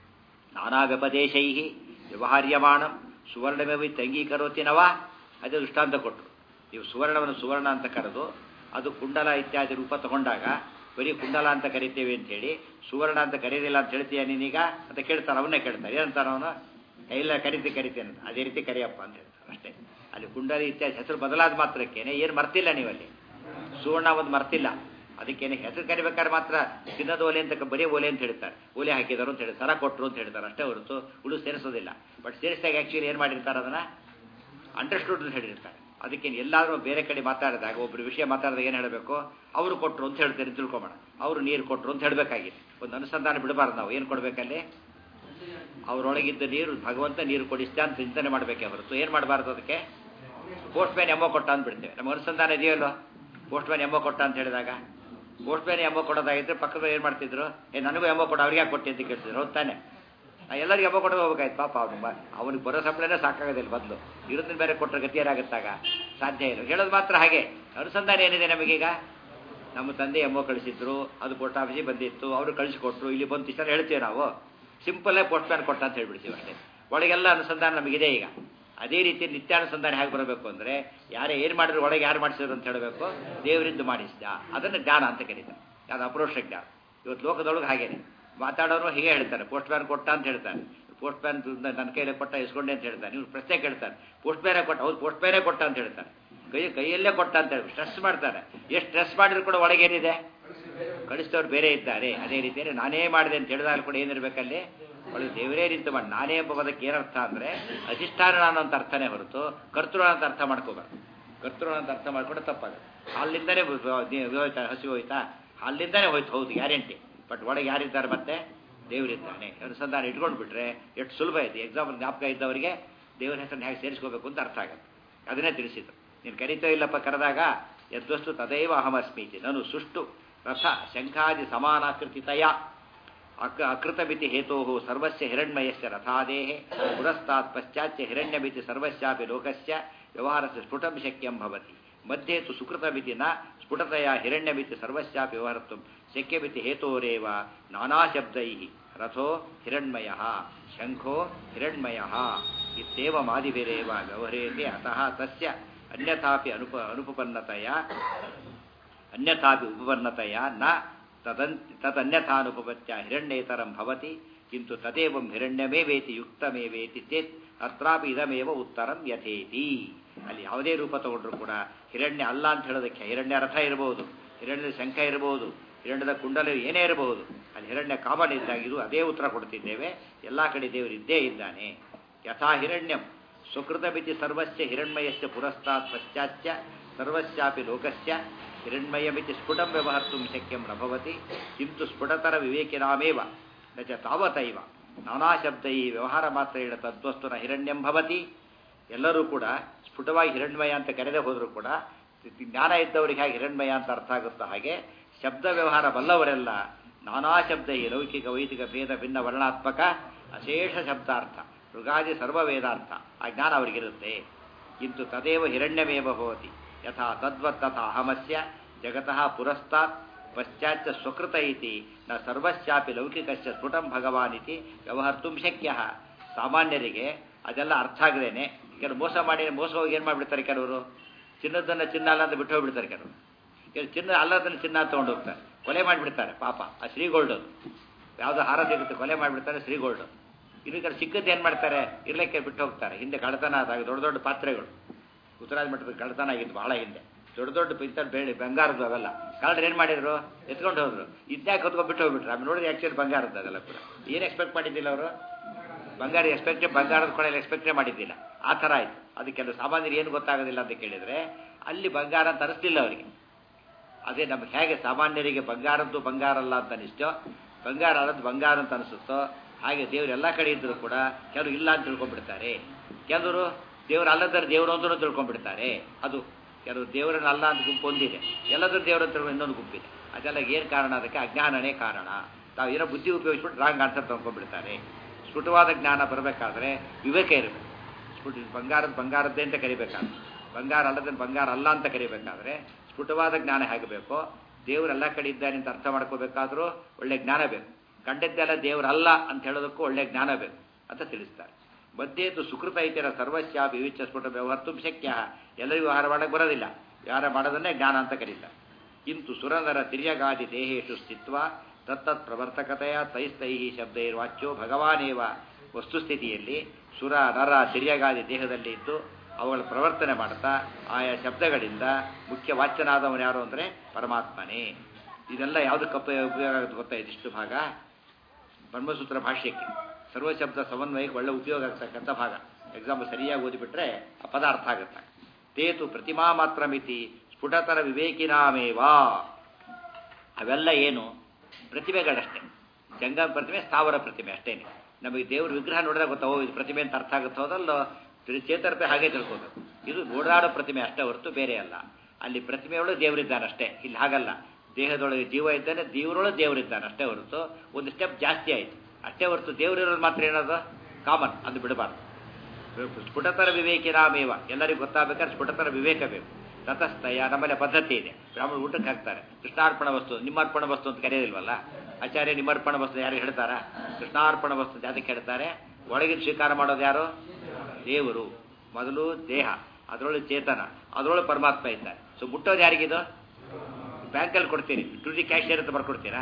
ನಾನಾ ವ್ಯಪದೇಶೈ ವ್ಯವಹಾರ್ಯಮಾಣಂ ಸುವರ್ಣಮೇವಿ ತಂಗೀಕರೋತಿ ನವ ಅದೇ ದೃಷ್ಟಾಂತ ಕೊಟ್ಟರು ನೀವು ಸುವರ್ಣವನ್ನು ಸುವರ್ಣ ಅಂತ ಕರೆದು ಅದು ಕುಂಡಲ ಇತ್ಯಾದಿ ರೂಪ ತಗೊಂಡಾಗ ಬರೀ ಕುಂಡಲ ಅಂತ ಕರಿತೇವೆ ಅಂತ ಹೇಳಿ ಸುವರ್ಣ ಅಂತ ಕರೆಯೋದಿಲ್ಲ ಅಂತ ಹೇಳ್ತೀಯ ನೀನೀಗ ಅಂತ ಕೇಳ್ತಾನೆ ಅವನ್ನೇ ಕೇಳ್ತಾರೆ ಏನಂತಾನ ಅವನು ಇಲ್ಲ ಕರಿತಿ ಕರಿತೇನೆ ಅಂತ ಅದೇ ರೀತಿ ಕರಿಯಪ್ಪ ಅಂತ ಹೇಳ್ತಾರೆ ಅಷ್ಟೇ ಅಲ್ಲಿ ಕುಂಡಲಿ ಇತ್ಯಾದಿ ಹೆಸರು ಬದಲಾದ ಮಾತ್ರಕ್ಕೇನೆ ಏನು ಮರ್ತಿಲ್ಲ ನೀವಲ್ಲಿ ಸುವರ್ಣ ಒಂದು ಮರ್ತಿಲ್ಲ ಅದಕ್ಕೇನೆ ಹೆಸರು ಕರಿಬೇಕಾದ್ರೆ ಮಾತ್ರ ಚಿನ್ನದ ಓಲೆ ಅಂತ ಬರೀ ಓಲೆ ಅಂತ ಹೇಳ್ತಾರೆ ಓಲೆ ಹಾಕಿದರು ಅಂತ ಹೇಳಿ ಸರ ಕೊಟ್ಟರು ಅಂತ ಹೇಳ್ತಾರೆ ಅಷ್ಟೇ ಹೊರತು ಉಳು ಸೇರಿಸೋದಿಲ್ಲ ಬಟ್ ಸೇರಿಸಿದಾಗ ಆ್ಯಕ್ಚುಲಿ ಏನು ಮಾಡಿರ್ತಾರೆ ಅದನ್ನು ಅಂಡರ್ಸ್ಟುಡ್ ಅಂತ ಹೇಳಿರ್ತಾರೆ ಅದಕ್ಕೆ ಎಲ್ಲಾದರೂ ಬೇರೆ ಕಡೆ ಮಾತಾಡಿದಾಗ ಒಬ್ಬರು ವಿಷಯ ಮಾತಾಡಿದಾಗ ಏನು ಹೇಳಬೇಕು ಅವರು ಕೊಟ್ಟರು ಅಂತ ಹೇಳ್ತಾರೆ ತಿಳ್ಕೊಬೋಣ ಅವರು ನೀರು ಕೊಟ್ಟರು ಅಂತ ಹೇಳಬೇಕಾಗಿದೆ ಒಂದು ಅನುಸಂಧಾನ ಬಿಡಬಾರ್ದು ನಾವು ಏನು ಕೊಡಬೇಕಲ್ಲಿ ಅವರೊಳಗಿದ್ದ ನೀರು ಭಗವಂತ ನೀರು ಕೊಡಿಸ್ತಾ ಅಂತ ಚಿಂತನೆ ಮಾಡಬೇಕೇ ಹೊರತು ಏನು ಮಾಡಬಾರ್ದು ಅದಕ್ಕೆ ಪೋಸ್ಟ್ ಮ್ಯಾನ್ ಎಂಬ ಕೊಟ್ಟ ಅಂದ್ಬಿಡ್ತೇವೆ ನಮ್ಮ ಅನುಸಂಧಾನ ಇದೆಯಲ್ಲೋ ಪೋಸ್ಟ್ ಮ್ಯಾನ್ ಎಂಬ ಕೊಟ್ಟ ಅಂತ ಹೇಳಿದಾಗ ಪೋಸ್ಟ್ ಮ್ಯಾನ್ ಎಂಬ ಕೊಡೋದಾಗಿದ್ರೆ ಪಕ್ಕದಲ್ಲಿ ಏನು ಮಾಡ್ತಿದ್ರು ಏ ನನಗೂ ಎಂಬ ಕೊಡ ಅವ್ರಿಗೆ ಯಾಕೆ ಕೊಟ್ಟಿ ಅಂತ ಕೇಳ್ತಿದ್ರು ಹೌದು ತಾನೆ ಎಲ್ಲರಿಗೂ ಎಂಬ ಕೊಡೋದು ಹೋಗ್ಬೇಕಾಯ್ತು ಪಾಪ ಅವನು ಅವನಿಗೆ ಬರೋ ಸಂಬಳನೇ ಸಾಕಾಗೋದಿಲ್ಲ ಬದಲು ಇರೋದನ್ನ ಬೇರೆ ಕೊಟ್ಟರೆ ಗತಿಯಾರಾಗುತ್ತಾಗ ಸಾಧ್ಯ ಇಲ್ಲ ಹೇಳೋದು ಮಾತ್ರ ಹಾಗೆ ಅನುಸಂಧಾನ ಏನಿದೆ ನಮಗೀಗ ನಮ್ಮ ತಂದೆ ಎಂಬ ಕಳಿಸಿದ್ರು ಅದು ಪೋಸ್ಟ್ ಆಫೀಸಿಗೆ ಬಂದಿತ್ತು ಅವರು ಕಳಿಸಿಕೊಟ್ರು ಇಲ್ಲಿ ಬಂದು ಇಷ್ಟ ಹೇಳ್ತೀವಿ ನಾವು ಸಿಂಪಲ್ಲೇ ಪೋಸ್ಟ್ ಮ್ಯಾನ್ ಕೊಟ್ಟ ಅಂತ ಹೇಳ್ಬಿಡ್ತೀವಿ ಅಷ್ಟೇ ಒಳಗೆಲ್ಲ ಅನುಸಂಧಾನ ನಮಗಿದೆ ಈಗ ಅದೇ ರೀತಿ ನಿತ್ಯಾನುಸಂಧಾನ ಹೇಗೆ ಬರಬೇಕು ಅಂದರೆ ಯಾರೇ ಏನು ಮಾಡಿದ್ರು ಒಳಗೆ ಯಾರು ಮಾಡಿಸಿದ್ರು ಅಂತ ಹೇಳಬೇಕು ದೇವರಿಂದ ಮಾಡಿಸಿದ ಅದನ್ನು ಜ್ಞಾನ ಅಂತ ಕರೀತಾರೆ ಅದು ಅಪರೋಕ್ಷ ಜ್ಞಾನ ಇವತ್ತು ಲೋಕದೊಳಗೆ ಹಾಗೇನೆ ಮಾತಾಡೋರು ಹೀಗೆ ಹೇಳ್ತಾರೆ ಪೋಸ್ಟ್ ಮ್ಯಾನ್ ಕೊಟ್ಟ ಅಂತ ಹೇಳ್ತಾರೆ ಪೋಸ್ಟ್ ಮ್ಯಾನ್ ನನ್ನ ಕೈಯಲ್ಲಿ ಕೊಟ್ಟ ಇಸ್ಕೊಂಡೆ ಅಂತ ಹೇಳ್ತಾರೆ ನೀವು ಪ್ರಶ್ನೆ ಕೇಳ್ತಾರೆ ಪೋಸ್ಟ್ ಮ್ಯಾನೇ ಕೊಟ್ಟ ಹೌದು ಪೋಸ್ಟ್ ಮ್ಯಾನೇ ಕೊಟ್ಟ ಅಂತ ಹೇಳ್ತಾರೆ ಕೈ ಕೈಯಲ್ಲೇ ಕೊಟ್ಟ ಅಂತ ಹೇಳಿ ಸ್ಟ್ರೆಸ್ ಮಾಡ್ತಾರೆ ಎಷ್ಟು ಸ್ಟ್ರೆಸ್ ಮಾಡಿದ್ರು ಕೂಡ ಒಳಗೇನಿದೆ ಕಳಿಸಿದವ್ರು ಬೇರೆ ಇದ್ದಾರೆ ಅದೇ ರೀತಿಯಲ್ಲಿ ನಾನೇ ಮಾಡಿದೆ ಅಂತ ಹೇಳಿದಾಗ ಕೂಡ ಏನಿರಬೇಕಲ್ಲಿ ಒಳಗೆ ದೇವರೇ ನಿಂತು ಮಾಡಿ ನಾನೇ ಎಂಬ ಪದಕ್ಕೆ ಏನರ್ಥ ಅಂದರೆ ಅಧಿಷ್ಠಾನ ನಾನು ಅಂತ ಅರ್ಥನೇ ಹೊರತು ಕರ್ತೃ ಅಂತ ಅರ್ಥ ಮಾಡ್ಕೋಬಾರ್ದು ಕರ್ತೃ ಅಂತ ಅರ್ಥ ಮಾಡ್ಕೊಂಡು ತಪ್ಪಾಗುತ್ತೆ ಅಲ್ಲಿಂದನೇ ಹೋಯ್ತಾ ಹಸಿ ಹೋಯ್ತಾ ಅಲ್ಲಿಂದನೇ ಹೋಯ್ತು ಹೌದು ಗ್ಯಾರಂಟಿ ಬಟ್ ಒಳಗೆ ಯಾರಿದ್ದಾರೆ ಮತ್ತೆ ದೇವರಿದ್ದಾನೆ ಅನುಸಂಧಾನ ಇಟ್ಕೊಂಡು ಬಿಟ್ರೆ ಎಷ್ಟು ಸುಲಭ ಇದೆ ಎಕ್ಸಾಂಪಲ್ ಜ್ಞಾಪಕ ಇದ್ದವರಿಗೆ ದೇವರ ಹೆಸರನ್ನು ಹೇಗೆ ಸೇರಿಸ್ಕೋಬೇಕು ಅಂತ ಅರ್ಥ ಆಗುತ್ತೆ ಅದನ್ನೇ ತಿಳಿಸಿದ್ರು ನೀನು ಕರಿತೋ ಇಲ್ಲಪ್ಪ ಕರೆದಾಗ ಯದ್ವಸ್ತು ತದೈವ ಅಹಮಸ್ಮೀತಿ ನಾನು ಸುಷ್ಟು ರಥ ಶಂಖಾದಿ ಸಮಾನಾಕೃತಿತಯ ಅಕ್ ಅಕೃತಮಿತಿ ಹೇತೋ ಸರ್ವಸ್ಯ ಹಿರಣ್ಮಯಸ್ಯ ರಥಾದೇಹೆ ಪುರಸ್ತಾತ್ ಪಶ್ಚಾಚ್ಯ ಹಿರಣ್ಯಮಿತಿ ಸರ್ವಸ್ಯಾಪಿ ಲೋಕಸ್ಯ ವ್ಯವಹಾರಸ್ಯ ಸ್ಫುಟಂ ಶಕ್ಯಂ ಭವತಿ ಮಧ್ಯೆ ತು ಸುಕೃತಮಿತಿ ನ ಸ್ಫುಟತೆಯ ಹಿರಣ್ಯಮಿತಿ ಸರ್ವಸ್ಯಾಪಿ ವ್ಯವಹರ್ತು ಶಕ್ಯಮಿತಿ ಹೇತೋರೇವ ನಾನಾ ಶಬ್ದೈ ರಥೋ ಹಿರಣ್ಮಯ ಶಂಖೋ ಹಿರಣ್ಮಯ ಇತ್ಯೇವ ಮಾದಿಭಿರೇವ ವ್ಯವಹ್ರಿಯತೆ ಅತಃ ತಸ್ಯ ಅನ್ಯಥಾಪಿ ಅನುಪ ಅನುಪಪನ್ನತೆಯ ಅನ್ಯಥಾಪಿ ಉಪಪನ್ನತೆಯ ನ ತದನ್ ತದನ್ಯಥಾನುಪಪತ್ಯ ಹಿರಣ್ಯೇತರಂ ಭವತಿ ಕಿಂತು ತದೇವಂ ಹಿರಣ್ಯಮೇವೇತಿ ಯುಕ್ತಮೇವೇತಿ ಚೇತ್ ಅತ್ರಾಪಿ ಇದಮೇವ ಉತ್ತರಂ ಯಥೇತಿ ಅಲ್ಲಿ ಯಾವುದೇ ರೂಪ ತಗೊಂಡ್ರು ಕೂಡ ಹಿರಣ್ಯ ಅಲ್ಲ ಅಂತ ಹೇಳೋದಕ್ಕೆ ಹಿರಣ್ಯ ರಥ ಇರಬಹುದು ಹಿರಣ್ಯದ ಶಂಖ ಇರಬಹುದು ಹಿರಣ್ಯದ ಕುಂಡಲ ಏನೇ ಇರಬಹುದು ಅಲ್ಲಿ ಹಿರಣ್ಯ ಕಾಮನ್ ಇದ್ದಾಗ ಇದು ಅದೇ ಉತ್ತರ ಕೊಡ್ತಿದ್ದೇವೆ ಎಲ್ಲ ಕಡೆ ದೇವರು ಇದ್ದೇ ಇದ್ದಾನೆ ಯಥಾ ಹಿರಣ್ಯಂ ಸುಕೃತಮಿತಿ ಸರ್ವಸ್ಯ ಹಿರಣ್ಮಯಸ್ಯ ಪುರಸ್ತಾತ್ ಪಶ್ಚಾಚ್ಯ ಸರ್ವಸ್ಯಾಪಿ ಲೋಕಸ್ಯ ಹಿರಣ್ಮಯಮಿತಿ ಸ್ಫುಟಂ ವ್ಯವಹರ್ತು ಶಕ್ಯಂ ನ ಭವತಿ ಕಿಂತು ಸ್ಫುಟತರ ವಿವೇಕಿನಾಮೇವ ನ ಚ ತಾವತೈವ ನಾನಾ ಶಬ್ದೈ ವ್ಯವಹಾರ ಮಾತ್ರೇಣ ತದ್ವಸ್ತುನ ಹಿರಣ್ಯಂ ಭವತಿ ಎಲ್ಲರೂ ಕೂಡ ಸ್ಫುಟವಾಗಿ ಹಿರಣ್ಮಯ ಅಂತ ಕರೆದೇ ಹೋದರೂ ಕೂಡ ಜ್ಞಾನ ಇದ್ದವರಿಗೆ ಹಾಗೆ ಹಿರಣ್ಮಯ ಅಂತ ಅರ್ಥ ಆಗುತ್ತೋ ಹಾಗೆ ಶಬ್ದ ವ್ಯವಹಾರ ಬಲ್ಲವರೆಲ್ಲ ನಾನಾ ಶಬ್ದ ಲೌಕಿಕ ವೈದಿಕ ಭೇದ ಭಿನ್ನ ವರ್ಣಾತ್ಮಕ ಅಶೇಷ ಶಬ್ದಾರ್ಥ ಮೃಗಾದಿ ಸರ್ವ ವೇದಾರ್ಥ ಆ ಜ್ಞಾನ ಅವರಿಗಿರುತ್ತೆ ಕಿಂತು ತದೇವ ಹಿರಣ್ಯಮೇವ ಭವತಿ ಯಥಾ ತದ್ವತ್ ತಥಾ ಅಹಮಸ್ಯ ಜಗತಃ ಪುರಸ್ತಾತ್ ಪಶ್ಚಾಚ್ಚ ಸ್ವಕೃತ ಇತಿ ನ ಸರ್ವಸ್ಯಾಪಿ ಲೌಕಿಕಸ್ಯ ಸ್ಫುಟಂ ಭಗವಾನ್ ಇತಿ ವ್ಯವಹರ್ತು ಶಕ್ಯ ಸಾಮಾನ್ಯರಿಗೆ ಅದೆಲ್ಲ ಅರ್ಥ ಆಗದೇನೆ ಕೆಲವು ಮೋಸ ಮಾಡಿ ಮೋಸ ಹೋಗಿ ಏನು ಮಾಡಿಬಿಡ್ತಾರೆ ಕೆಲವರು ಚಿನ್ನದನ್ನು ಚಿನ್ನ ಅಲ್ಲ ಅಂತ ಬಿಟ್ಟು ಹೋಗ್ಬಿಡ್ತಾರೆ ಕೆಲವರು ಕೆಲವು ಚಿನ್ನ ಅಲ್ಲದನ್ನು ಚಿನ್ನ ತೊಗೊಂಡು ಹೋಗ್ತಾರೆ ಕೊಲೆ ಮಾಡಿಬಿಡ್ತಾರೆ ಪಾಪ ಆ ಶ್ರೀಗೋಲ್ಡ್ ಯಾವುದೋ ಹಾರ ಸಿಗುತ್ತೆ ಕೊಲೆ ಮಾಡಿಬಿಡ್ತಾರೆ ಶ್ರೀಗೋಲ್ಡ್ ಇನ್ನು ಕಡೆ ಸಿಕ್ಕದ್ದು ಏನು ಮಾಡ್ತಾರೆ ಇರ್ಲಿಕ್ಕೆ ಬಿಟ್ಟು ಹೋಗ್ತಾರೆ ಹಿಂದೆ ಕಳ್ಳತನ ಆದಾಗ ದೊಡ್ಡ ದೊಡ್ಡ ಪಾತ್ರೆಗಳು ಉತ್ತರಾಜ ಮಠದ ಕಳ್ಳತನ ಆಗಿದ್ದು ಬಹಳ ಹಿಂದೆ ದೊಡ್ಡ ದೊಡ್ಡ ಪಿಂತಲ್ ಬೇಳೆ ಬಂಗಾರದ್ದು ಅವೆಲ್ಲ ಕಳ್ಳರು ಏನು ಮಾಡಿದ್ರು ಎತ್ಕೊಂಡು ಹೋದ್ರು ಇದ್ಯಾಕೆ ಹೊತ್ಕೊಂಡು ಬಿಟ್ಟು ಹೋಗ್ಬಿಟ್ರು ಆಮೇಲೆ ನೋಡಿದ್ರೆ ಆ್ಯಕ್ಚುಲಿ ಬಂಗಾರದ್ದು ಅದೆಲ್ಲ ಕೂಡ ಏನು ಎಕ್ಸ್ಪೆಕ್ಟ್ ಮಾಡಿದ್ದಿಲ್ಲ ಅವರು ಬಂಗಾರ ಎಕ್ಸ್ಪೆಕ್ಟ್ ಬಂಗಾರದ ಕೊಳೆಯಲ್ಲಿ ಎಕ್ಸ್ಪೆಕ್ಟೇ ಮಾಡಿದ್ದಿಲ್ಲ ಆ ಥರ ಆಯಿತು ಅದು ಕೆಲವು ಸಾಮಾನ್ಯರು ಏನು ಗೊತ್ತಾಗೋದಿಲ್ಲ ಅಂತ ಕೇಳಿದರೆ ಅಲ್ಲಿ ಬಂಗಾರ ಅಂತ ಅನಿಸ್ತಿಲ್ಲ ಅವರಿಗೆ ಅದೇ ನಮ್ಗೆ ಹೇಗೆ ಸಾಮಾನ್ಯರಿಗೆ ಬಂಗಾರದ್ದು ಬಂಗಾರ ಅಲ್ಲ ಅಂತ ಅನಿಸ್ತೋ ಬಂಗಾರ ಅಲ್ಲದ್ದು ಬಂಗಾರ ಅಂತ ಅನಿಸುತ್ತೋ ಹಾಗೆ ದೇವರು ಎಲ್ಲ ಕಡೆ ಇದ್ದರೂ ಕೂಡ ಕೆಲವರು ಇಲ್ಲ ಅಂತ ತಿಳ್ಕೊಂಡ್ಬಿಡ್ತಾರೆ ಕೆಲವರು ದೇವರು ಅಲ್ಲದರ ದೇವರು ಅಂತಲೂ ತಿಳ್ಕೊಂಡ್ಬಿಡ್ತಾರೆ ಅದು ಕೆಲವು ದೇವರನ್ನ ಅಲ್ಲ ಅಂತ ಗುಂಪು ಒಂದಿದೆ ಎಲ್ಲದರೂ ದೇವರು ಅಂತ ಇನ್ನೊಂದು ಗುಂಪಿದೆ ಅದೆಲ್ಲ ಏನು ಕಾರಣ ಅದಕ್ಕೆ ಅಜ್ಞಾನನೇ ಕಾರಣ ತಾವು ಏನೋ ಬುದ್ಧಿ ಉಪಯೋಗಿಸ್ಬಿಟ್ಟು ರಾಂಗ್ ಆನ್ಸರ್ ತೊಗೊಂಡ್ಬಿಡ್ತಾರೆ ಸ್ಫುಟವಾದ ಜ್ಞಾನ ಬರಬೇಕಾದ್ರೆ ವಿವೇಕ ಇರಬೇಕು ಸ್ಫುಟ ಬಂಗಾರದ ಬಂಗಾರದ್ದೇ ಅಂತ ಕರಿಬೇಕಾದ್ರೆ ಬಂಗಾರ ಅಲ್ಲದನ್ನು ಬಂಗಾರ ಅಲ್ಲ ಅಂತ ಕರಿಬೇಕಾದ್ರೆ ಸ್ಫುಟವಾದ ಜ್ಞಾನ ಹೇಗೆ ಬೇಕೋ ದೇವರೆಲ್ಲ ಕಡೆ ಇದ್ದಾನೆ ಅಂತ ಅರ್ಥ ಮಾಡ್ಕೋಬೇಕಾದ್ರೂ ಒಳ್ಳೆ ಜ್ಞಾನ ಬೇಕು ಕಂಡದ್ದೆಲ್ಲ ದೇವರಲ್ಲ ಅಂತ ಹೇಳೋದಕ್ಕೂ ಒಳ್ಳೆ ಜ್ಞಾನ ಬೇಕು ಅಂತ ತಿಳಿಸ್ತಾರೆ ಮಧ್ಯೇತು ಸುಕೃತ ಐತಿರ ಸರ್ವಸ್ಯ ವಿವಿಚ ಸ್ಫುಟ ವ್ಯವಹರ್ತು ಶಕ್ಯ ಎಲ್ಲರಿಗೂ ವ್ಯವಹಾರ ಮಾಡಕ್ಕೆ ಬರೋದಿಲ್ಲ ವ್ಯವಹಾರ ಮಾಡೋದನ್ನೇ ಜ್ಞಾನ ಅಂತ ಕರೀತಾರೆ ಕಿಂತು ಸುರನರ ತಿರ್ಯಗಾದಿ ದೇಹೇಶು ಸ್ಥಿತ್ವ ತತ್ತತ್ ಪ್ರವರ್ತಕತೆಯ ತೈಸ್ತೈ ಶಬ್ದೈರ್ವಾಚ್ಯೋ ಭಗವಾನೇವ ವಸ್ತುಸ್ಥಿತಿಯಲ್ಲಿ ಸುರ ನರ ತಿರ್ಯಗಾದಿ ದೇಹದಲ್ಲಿ ಇದ್ದು ಅವುಗಳ ಪ್ರವರ್ತನೆ ಮಾಡ್ತಾ ಆಯಾ ಶಬ್ದಗಳಿಂದ ಮುಖ್ಯ ವಾಚ್ಯನಾದವನು ಯಾರು ಅಂದರೆ ಪರಮಾತ್ಮನೇ ಇದೆಲ್ಲ ಯಾವುದಕ್ಕಪ್ಪ ಉಪಯೋಗ ಆಗುತ್ತೆ ಗೊತ್ತಾ ಇದಿಷ್ಟು ಭಾಗ ಬ್ರಹ್ಮಸೂತ್ರ ಭಾಷ್ಯಕ್ಕೆ ಸರ್ವಶಬ್ದ ಸಮನ್ವಯಕ್ಕೆ ಒಳ್ಳೆ ಉಪಯೋಗ ಆಗ್ತಕ್ಕಂಥ ಭಾಗ ಎಕ್ಸಾಂಪಲ್ ಸರಿಯಾಗಿ ಓದಿಬಿಟ್ರೆ ಆ ಪದ ಅರ್ಥ ಆಗುತ್ತೆ ತೇತು ಪ್ರತಿಮಾ ಮಾತ್ರ ಮಿತಿ ಸ್ಫುಟತರ ವಿವೇಕಿನಾಮೇವಾ ಅವೆಲ್ಲ ಏನು ಪ್ರತಿಮೆಗಳಷ್ಟೇ ಜಂಗಮ ಪ್ರತಿಮೆ ಸ್ಥಾವರ ಪ್ರತಿಮೆ ಅಷ್ಟೇನೆ ನಮಗೆ ದೇವ್ರ ವಿಗ್ರಹ ನೋಡಿದಾಗ ಗೊತ್ತಾ ಓ ಇದು ಪ್ರತಿಮೆ ಅಂತ ಅರ್ಥ ಆಗುತ್ತೋ ಅದಲ್ಲೋ ಚೇತರ್ಪೆ ಹಾಗೆ ತಿಳ್ಕೋಬೇಕು ಇದು ಓಡಾಡೋ ಪ್ರತಿಮೆ ಅಷ್ಟೇ ಹೊರತು ಬೇರೆ ಅಲ್ಲ ಅಲ್ಲಿ ಪ್ರತಿಮೆಯೊಳಗೆ ದೇವರಿದ್ದಾನೆ ಅಷ್ಟೇ ಇಲ್ಲಿ ಹಾಗಲ್ಲ ದೇಹದೊಳಗೆ ಜೀವ ಇದ್ದಾನೆ ದೇವರೊಳಗೆ ದೇವರಿದ್ದಾನೆ ಅಷ್ಟೇ ಹೊರತು ಒಂದು ಸ್ಟೆಪ್ ಜಾಸ್ತಿ ಆಯಿತು ಅಷ್ಟೇ ಹೊರತು ದೇವರಿರೋದು ಮಾತ್ರ ಏನದು ಕಾಮನ್ ಅದು ಬಿಡಬಾರ್ದು ಸ್ಫುಟತರ ವಿವೇಕಿನಾಮೇವ ಎಲ್ಲರಿಗೂ ಗೊತ್ತಾಗಬೇಕಾದ್ರೆ ಸ್ಫುಟತರ ವಿವೇಕ ಬೇಕು ತತಸ್ಥಯ ನಮ್ಮಲ್ಲಿ ಪದ್ಧತಿ ಇದೆ ಬ್ರಾಹ್ಮಣ ಊಟಕ್ಕೆ ಹಾಕ್ತಾರೆ ಕೃಷ್ಣಾರ್ಪಣ ವಸ್ತು ನಿಮ್ಮರ್ಪಣ ವಸ್ತು ಅಂತ ಕರೆಯೋದಿಲ್ವಲ್ಲ ಆಚಾರ್ಯ ನಿಮ್ಮರ್ಪಣ ವಸ್ತು ಯಾರು ಹೇಳ್ತಾರ ಕೃಷ್ಣಾರ್ಪಣ ವಸ್ತು ಜಾತಕ್ಕೆ ಹೇಳ್ತಾರೆ ಒಳಗಿನ ಸ್ವೀಕಾರ ಮಾಡೋದು ಯಾರು ದೇವರು ಮೊದಲು ದೇಹ ಅದರೊಳಗೆ ಚೇತನ ಅದರೊಳಗೆ ಪರಮಾತ್ಮ ಇದ್ದಾರೆ ಸೊ ಮುಟ್ಟೋದು ಯಾರಿಗಿದು ಬ್ಯಾಂಕಲ್ಲಿ ಕೊಡ್ತೀರಿ ಟು ದಿ ಕ್ಯಾಶಿಯರ್ ಅಂತ ಬರ್ಕೊಡ್ತೀರಾ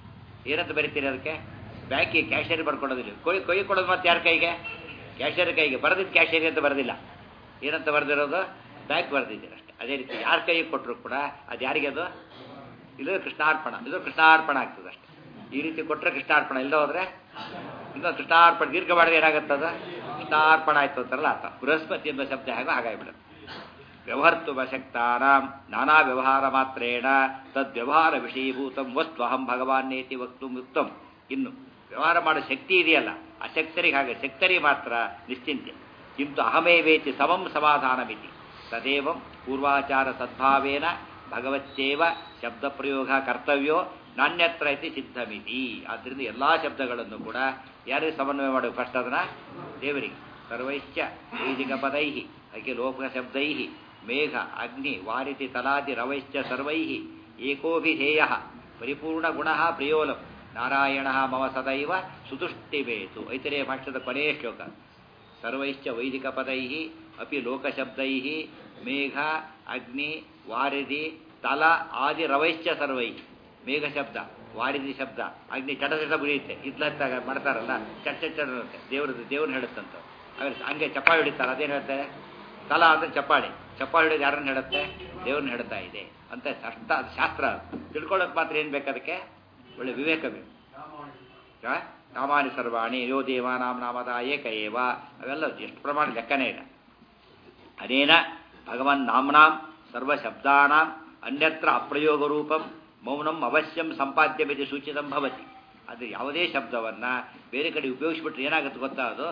ಏನಂತ ಬರೀತೀರಿ ಅದಕ್ಕೆ ಬ್ಯಾಂಕಿಗೆ ಕ್ಯಾಶಿಯರ್ ಬರ್ಕೊಡೋದಿಲ್ಲ ಕೊಯ್ ಕೊಯ್ ಕೊಡೋದು ಮತ್ತೆ ಯಾರ ಕೈಗೆ ಕ್ಯಾಶಿಯರ್ ಕೈಗೆ ಬರೆದಿದ್ದು ಕ್ಯಾಶಿಯರ್ ಅಂತ ಬರೆದಿಲ್ಲ ಏನಂತ ಬರೆದಿರೋದು ಬ್ಯಾಂಕ್ ಬರೆದಿದ್ದೀರಿ ಅಷ್ಟೇ ಅದೇ ರೀತಿ ಯಾರ ಕೈಗೆ ಕೊಟ್ಟರು ಕೂಡ ಅದು ಯಾರಿಗೆ ಅದು ಇದು ಕೃಷ್ಣಾರ್ಪಣ ಇದು ಕೃಷ್ಣಾರ್ಪಣ ಆಗ್ತದೆ ಅಷ್ಟೇ ಈ ರೀತಿ ಕೊಟ್ಟರೆ ಕೃಷ್ಣಾರ್ಪಣ ಇಲ್ಲ ಹೋದ್ರೆ ಇನ್ನೊಂದು ಕೃಷ್ಣಾರ್ಪಣ ದೀರ್ಘ ಮಾಡಿದ್ರೆ ಏನಾಗುತ್ತದ ಕೃಷ್ಣಾರ್ಪಣ ಆಯ್ತು ಅಂತಾರಲ್ಲ ಆತ ಬೃಹಸ್ಪತಿ ಎಂಬ ಶಬ್ದ ಹೇಗೋ ಹಾಗಾಗಿಬಿಡುತ್ತೆ ವ್ಯವಹರ್ತು ವಶಕ್ತಾನಾಂ ನಾನಾ ವ್ಯವಹಾರ ಮಾತ್ರೇಣ ತದ್ವ್ಯವಹಾರ ವಿಷಯೀಭೂತಂ ವಸ್ತು ಅಹಂ ಭಗವಾನ್ನೇತಿ ವಕ್ತು ಉತ್ತಮ್ ಇನ್ನು ವ್ಯವಹಾರ ಮಾಡೋ ಶಕ್ತಿ ಇದೆಯಲ್ಲ ಅಶಕ್ತರಿಗೆ ಹಾಗೆ ಶಕ್ತರಿಗೆ ಮಾತ್ರ ನಿಶ್ಚಿಂತೆ ಕಿಂತು ಅಹಮೇವೇತಿ ಸಮಂ ಸಮಾಧಾನಮಿತಿ ತದೇವಂ ಪೂರ್ವಾಚಾರ ಸದ್ಭಾವೇನ ಭಗವತ್ತೇವ ಶಬ್ದ ಪ್ರಯೋಗ ಕರ್ತವ್ಯೋ ನಾಣ್ಯತ್ರ ಇತಿ ಸಿದ್ಧಮಿತಿ ಆದ್ದರಿಂದ ಎಲ್ಲ ಶಬ್ದಗಳನ್ನು ಕೂಡ ಯಾರಿಗೆ ಸಮನ್ವಯ ಮಾಡಬೇಕು ಫಸ್ಟ್ ಅದನ್ನ ದೇವರಿಗೆ ಸರ್ವೈಶ್ಚ ವೈದಿಕ ಪದೈ ಅಖಿ ಲೋಕ ಶಬ್ದೈ ಮೇಘ ಅಗ್ನಿ ವಾರಿತಿ ತಲಾದಿ ರವೈಶ್ಚ ಸರ್ವೈ ಏಕೋಭಿಧೇಯ ಪರಿಪೂರ್ಣ ಗುಣ ಪ್ರಿಯೋಲಂ ನಾರಾಯಣ ಮಮ ಸದೈವ ಸುತುಷ್ಟಿಬೇತು ಐತರೇಯ ಭಾಷ್ಯದ ಕೊನೆಯ ಶ್ಲೋಕ ಸರ್ವೈಶ್ಚ ವೈದಿಕ ಪದೈ ಅಪಿ ಲೋಕಶಬ್ದೈ ಮೇಘ ಅಗ್ನಿ ವಾರಿಧಿ ತಲ ಆದಿ ರವೈಶ್ಚ ಸರ್ವೈ ಮೇಘ ಶಬ್ದ ವಾರಿಧಿ ಶಬ್ದ ಅಗ್ನಿ ಚಟ ಚಟ ಬುರಿಯುತ್ತೆ ಇದ್ಲತ್ತಾಗ ಮಾಡ್ತಾರಲ್ಲ ಚಟ್ ಚಟ್ ಚಟ ಇರುತ್ತೆ ದೇವ್ರದ್ದು ದೇವ್ರನ್ನ ಹೇಳುತ್ತಂತ ಆಮೇಲೆ ಹಂಗೆ ಚಪ್ಪಾಳಿ ಹಿಡಿತಾರೆ ಅದೇನು ಹೇಳ್ತಾರೆ ತಲ ಅಂದ್ರೆ ಚಪ್ಪಾಳಿ ಚಪ್ಪಾಳಿ ಹಿಡಿದು ಯಾರನ್ನ ಹೇಳುತ್ತೆ ದೇವ್ರನ್ನ ಹೇಳ್ತಾ ಇದೆ ಅಂತ ಅಷ್ಟ ಅದು ಶಾಸ್ತ್ರ ಅದು ತಿಳ್ಕೊಳ್ಳೋಕೆ ಮಾತ್ರ ಏನು ಬೇಕು ಅದಕ್ಕೆ ಒಳ್ಳೆ ವಿವೇಕ ಬೇಕು ಆ? ನಾಮಾನಿ ಸರ್ವಾಣಿ ಯೋ ದೇವಾನಾಂ ನಾಮದ ಏಕ ಏವ ಅವೆಲ್ಲ ಎಷ್ಟು ಪ್ರಮಾಣ ಲೆಕ್ಕನೇ ಇಲ್ಲ ಅನೇನ ಭಗವನ್ ನಾಮ್ನಾಂ ಸರ್ವಶಬ್ದಾನಾಂ ಅನ್ಯತ್ರ ಅಪ್ರಯೋಗ ರೂಪಂ ಮೌನಂ ಅವಶ್ಯಂ ಸಂಪಾದ್ಯಮಿತಿ ಸೂಚಿತಂ ಭವತಿ ಅದು ಯಾವುದೇ ಶಬ್ದವನ್ನು ಬೇರೆ ಕಡೆ ಉಪಯೋಗಿಸ್ಬಿಟ್ರೆ ಏನಾಗುತ್ತೆ ಗೊತ್ತಾ ಅದು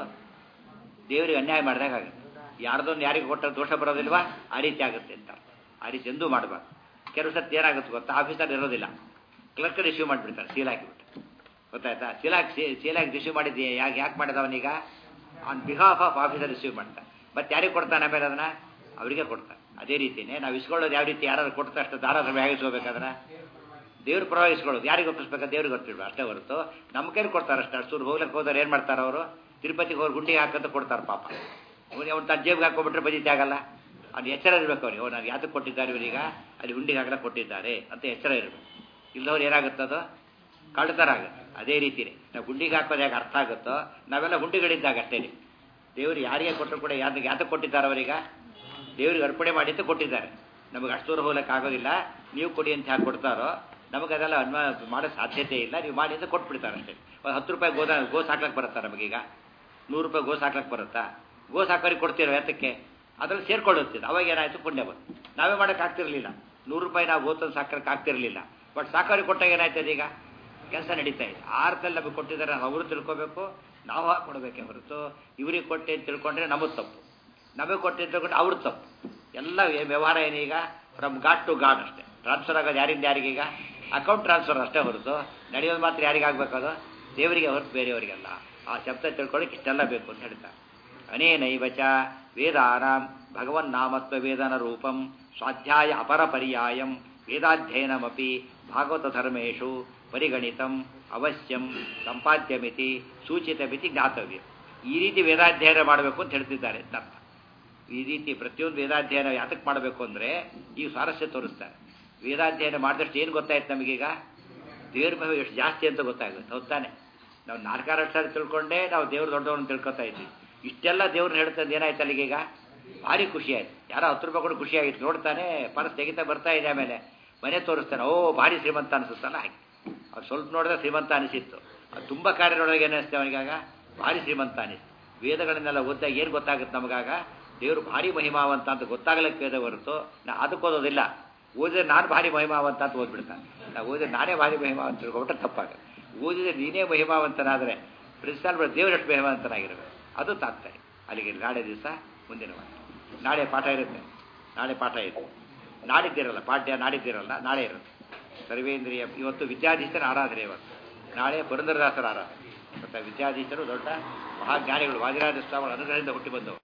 ದೇವರಿಗೆ ಅನ್ಯಾಯ ಮಾಡಿದಾಗ ಆಗುತ್ತೆ ಯಾರ್ದೊಂದು ಯಾರಿಗೆ ಕೊಟ್ಟ ದೋಷ ಬರೋದಿಲ್ವಾ ಆ ರೀತಿ ಆಗುತ್ತೆ ಅಂತ ಆ ರೀತಿ ಎಂದೂ ಮಾಡಬಾರ್ದು ಕೆಲವು ಸರ್ತಿ ಏನಾಗುತ್ತೆ ಗೊತ್ತಾ ಆಫೀಸಲ್ಲಿ ಇರೋದಿಲ್ಲ ಕ್ಲರ್ಕ್ ರಿಸೀವ್ ಮಾಡಿಬಿಡ್ತಾರೆ ಸೀಲ್ ಹಾಕಿಬಿಟ್ಟು ಗೊತ್ತಾಯ್ತಾ ಸೀಲ್ ಹಾಕಿ ಸೀಲ್ ಹಾಕಿ ರಿಸೀವ್ ಮಾಡಿದ್ದೆ ಯಾಕೆ ಯಾಕೆ ಮಾಡಿದ ಅವನೀಗ on behalf of officer receive ಮಾಡ್ತಾನೆ ಮತ್ತೆ ಯಾರಿಗೆ ಕೊಡ್ತಾನೆ ಆಮೇಲೆ ಅದನ್ನ ಅವರಿಗೆ ಕೊಡ್ತಾನೆ ಅದೇ ರೀತಿಯೇ ನಾವು ಇಸ್ಕೊಳ್ಳೋದು ಯಾವ ರೀತಿ ಯಾರು ಕೊಡ್ತಾ ಅಷ್ಟು ದಾರ ಹೇಗೆ ಇಸ್ಕೋಬೇಕಾದ್ರೆ ದೇವ್ರ ಪರವಾಗಿ ಇಸ್ಕೊಳ್ಳೋದು ಯಾರಿಗೆ ಒಪ್ಪಿಸ್ಬೇಕು ದೇವ್ರಿಗೆ ಗೊತ್ತಿಲ್ಲ ಅಷ್ಟೇ ಹೊರತು ನಮ್ಮ ಕೈಲಿ ಕೊಡ್ತಾರೆ ಅಷ್ಟೇ ಅಷ್ಟು ದೂರ ಹೋಗ್ಲಿಕ್ಕೆ ಹೋದ್ರೆ ಏನು ಮಾಡ್ತಾರೆ ಅವರು ತಿರುಪತಿಗೆ ಹೋಗಿ ಗುಂಡಿಗೆ ಹಾಕಂತ ಕೊಡ್ತಾರೆ ಪಾಪ ಅವನು ಅವ್ನು ತನ್ನ ಜೇಬ್ಗೆ ಹಾಕೊಂಡ್ಬಿಟ್ರೆ ಬಜಿತೆ ಆಗಲ್ಲ ಅವ್ನು ಎಚ್ಚರ ಇರಬೇಕು ಅವನಿಗೆ ಅವ್ನು ನಾನು ಯಾತಕ್ಕೆ ಕೊಟ್ಟಿದ್ದಾರೆ ಇವರೀಗ ಅಲ್ಲಿ ಗುಂಡಿಗೆ ಹಾಕಲಕ್ಕೆ ಕೊಟ್ಟಿದ್ದಾರೆ ಅಂತ ಎಚ್ಚರ ಇರಬೇಕು ಇಲ್ಲದವ್ರು ಏನಾಗುತ್ತದು ಕಳ್ತರ ಆಗುತ್ತೆ ಅದೇ ರೀತಿನೇ ನಾವು ಗುಂಡಿಗೆ ಹಾಕೋದು ಹೇಗೆ ಅರ್ಥ ಆಗುತ್ತೋ ನಾವೆಲ್ಲ ಗುಂಡಿಗಳಿದ್ದಾಗ ಅಷ್ಟೇ ದೇವರು ಯಾರಿಗೆ ಕೊಟ್ಟರು ಕೂಡ ಯಾತಕ್ಕೆ ಯಾತಕ್ಕೆ ಕೊಟ್ಟಿದ್ದಾರೆ ಅವರೀಗ ದೇವರಿಗೆ ಅರ್ಪಣೆ ಮಾಡಿ ಅಂತ ಕೊಟ್ಟಿದ್ದಾರೆ ನಮಗೆ ಅಷ್ಟು ದೂರ ಹೋಗ್ಲಿಕ್ಕೆ ಆಗೋದಿಲ್ಲ ನೀವು ಕೊಡಿ ಅಂತ ಯಾಕೆ ಕೊಡ್ತಾರೋ ನಮಗೆ ಅದೆಲ್ಲ ಅನ್ವ ಮಾಡೋ ಸಾಧ್ಯತೆ ಇಲ್ಲ ನೀವು ಮಾಡಿ ಅಂತ ಕೊಟ್ಬಿಡ್ತಾರೆ ಅಷ್ಟೇ ಒಂದು ಹತ್ತು ರೂಪಾಯಿ ಗೋದ ಗೋಸ್ ಹಾಕ್ಲಕ್ಕೆ ಬರುತ್ತಾ ನಮಗೀಗ ನೂರು ರೂಪಾಯಿ ಗೋಸ್ ಹಾಕ್ಲಕ್ಕೆ ಬರುತ್ತಾ ಗೋಸ್ ಹಾಕೋರಿಗೆ ಕೊಡ್ತೀರೋ ಯಾತಕ್ಕೆ ಅದ್ರಲ್ಲಿ ಸೇರ್ಕೊಳ್ಳುತ್ತಿದ್ದು ಅವಾಗ ಏನಾಯಿತು ಪುಣ್ಯ ಬಂತು ನಾವೇ ಮಾಡೋಕೆ ಆಗ್ತಿರ್ಲಿಲ್ಲ ನೂರು ರೂಪಾಯಿ ನಾವು ಗೋತನ್ನು ಸಾಕಕ್ಕೆ ಆಗ್ತಿರ್ಲಿಲ್ಲ ಬಟ್ ಸಾಕೋರಿಗೆ ಕೊಟ್ಟಾಗ ಏನಾಯ್ತದೆ ಈಗ ಕೆಲಸ ನಡೀತಾ ಇದೆ ಆ ಅರ್ಥದಲ್ಲಿ ನಮಗೆ ಕೊಟ್ಟಿದ್ದಾರೆ ಅವರು ತಿಳ್ಕೊಬೇಕು ನಾವು ಹಾಕೊಡ್ಬೇಕೆ ಹೊರತು ಇವ್ರಿಗೆ ಕೊಟ್ಟೆ ಅಂತ ತಿಳ್ಕೊಂಡ್ರೆ ನಮಗೆ ತಪ್ಪು ನಮಗೆ ಕೊಟ್ಟೆ ಅಂತ ತಿಳ್ಕೊಂಡ್ರೆ ಅವ್ರ ತಪ್ಪು ಎಲ್ಲ ವ್ಯವಹಾರ ಏನೀಗ ಫ್ರಮ್ ಗಾಡ್ ಟು ಗಾಡ್ ಅಷ್ಟೇ ಟ್ರಾನ್ಸ್ಫರ್ ಆಗೋದು ಯಾರಿಂದ ಯಾರಿಗೀಗ ಅಕೌಂಟ್ ಟ್ರಾನ್ಸ್ಫರ್ ಅಷ್ಟೇ ಹೊರತು ನಡೆಯೋದು ಮಾತ್ರ ಯಾರಿಗೆ ಆಗ್ಬೇಕದು ದೇವರಿಗೆ ಹೊರತು ಬೇರೆಯವರಿಗೆಲ್ಲ ಆ ಶಬ್ದ ತಿಳ್ಕೊಳ್ಳಿಕ್ಕೆ ಇಷ್ಟೆಲ್ಲ ಬೇಕು ಅಂತ ಹೇಳ್ತಾರೆ ಅನೇನೈವ ಚ ವೇದಾನಾಂ ಭಗವನ್ನಾಮತ್ವ ವೇದನ ರೂಪಂ ಸ್ವಾಧ್ಯಾಯ ಅಪರ ಪರ್ಯಾಯಂ ವೇದಾಧ್ಯಯನಮಪಿ ಭಾಗವತ ಧರ್ಮೇಶು ಪರಿಗಣಿತಂ ಅವಶ್ಯಂ ಸಂಪಾದ್ಯಮಿತಿ ಸೂಚಿತಮಿತಿ ಜ್ಞಾತವ್ಯ ಈ ರೀತಿ ವೇದಾಧ್ಯಯನ ಮಾಡಬೇಕು ಅಂತ ಹೇಳ್ತಿದ್ದಾರೆ ಅಂತ ಅರ್ಥ ಈ ರೀತಿ ಪ್ರತಿಯೊಂದು ವೇದಾಧ್ಯಯನ ಯಾತಕ್ಕೆ ಮಾಡಬೇಕು ಅಂದರೆ ಈ ಸ್ವಾರಸ್ಯ ತೋರಿಸ್ತಾರೆ ವೇದಾಧ್ಯಯನ ಮಾಡಿದಷ್ಟು ಏನು ಗೊತ್ತಾಯ್ತು ನಮಗೀಗ ದೇವ್ರ ಮೇಲೆ ಎಷ್ಟು ಜಾಸ್ತಿ ಅಂತ ಗೊತ್ತಾಗುತ್ತೆ ಹೌದಾನೆ ನಾವು ನಾಲ್ಕಾರು ಅಕ್ಷರ ತಿಳ್ಕೊಂಡೇ ನಾವು ದೇವ್ರ ದೊಡ್ಡವನ್ನ ತಿಳ್ಕೊತಾ ಇದ್ವಿ ಇಷ್ಟೆಲ್ಲ ದೇವ್ರನ್ನ ಹೇಳ್ತಂದು ಏನಾಯ್ತು ಅಲ್ಲಿಗೀಗ ಭಾರಿ ಖುಷಿ ಆಯ್ತು ಯಾರೋ ಹತ್ತು ರೂಪಾಯಿ ಕೂಡ ಖುಷಿ ಆಗಿತ್ತು ನೋಡ್ತಾನೆ ಪರಸ್ ತೆಗಿತಾ ಬರ್ತಾ ಇದೆ ಆಮೇಲೆ ಮನೆ ತೋರಿಸ್ತಾನೆ ಓ ಭಾರಿ ಶ್ರೀಮಂತ ಅನಿಸುತ್ತಲ್ಲ ಹಾಗೆ ಅವ್ರು ಸ್ವಲ್ಪ ನೋಡಿದ್ರೆ ಶ್ರೀಮಂತ ಅನಿಸಿತ್ತು ಅದು ತುಂಬ ಕಾರ್ಯದೊಳಗೆ ಏನು ಅನಿಸ್ತೆ ಅವನಿಗಾಗ ಭಾರಿ ಶ್ರೀಮಂತ ಅನಿಸ್ತು ವೇದಗಳನ್ನೆಲ್ಲ ಓದಿದಾಗ ಏನು ಗೊತ್ತಾಗುತ್ತೆ ನಮಗಾಗ ದೇವರು ಭಾರಿ ಮಹಿಮಾವಂತ ಅಂತ ಗೊತ್ತಾಗಲಿಕ್ಕೆ ವೇದ ಹೊರತು ನಾ ಅದಕ್ಕೆ ಓದೋದಿಲ್ಲ ಓದಿದ್ರೆ ನಾನು ಭಾರಿ ಮಹಿಮಾವಂತ ಅಂತ ಓದ್ಬಿಡ್ತಾನೆ ನಾವು ಓದಿದ್ರೆ ನಾನೇ ಭಾರಿ ಮಹಿಮಾವಂತ ತಿಳ್ಕೊಬಿಟ್ರೆ ತಪ್ಪಾಗುತ್ತೆ ಓದಿದ್ರೆ ನೀನೇ ಮಹಿಮಾವಂತನಾದರೆ ಪ್ರಿನ್ಸಿಪಾಲ್ ಬರೋ ದೇವರಷ್ಟು ಮಹಿಮಾವಂತನಾಗಿರಬೇಕು ಅದು ತಾತ್ಪರ್ಯ ಅಲ್ಲಿಗೆ ನಾಳೆ ದಿವಸ ಮುಂದಿನ ವಾರ ನಾಳೆ ಪಾಠ ಇರುತ್ತೆ ನಾಳೆ ಪಾಠ ಇದೆ ನಾಡಿದ್ದಿರಲ್ಲ ಪಾಠ್ಯ ನಾಡಿದ್ದಿರಲ್ಲ ನಾಳೆ ಇರುತ್ತೆ ಸರ್ವೇಂದ್ರಿಯ ಇವತ್ತು ವಿದ್ಯಾಧೀಶರ ಆರಾಧನೆ ಇವತ್ತು ನಾಳೆ ಪುರಂದರದಾಸರ ಆರಾಧನೆ ಮತ್ತು ವಿದ್ಯಾಧೀಶರು ದೊಡ್ಡ ಮಹಾಜ್ಞಾನಿಗಳು ವಾದಿರಾಜ ಸ್ವಾಮಿಗಳ ಅನುಗ್ರಹದಿಂದ ಹುಟ್ಟಿ ಬಂದವರು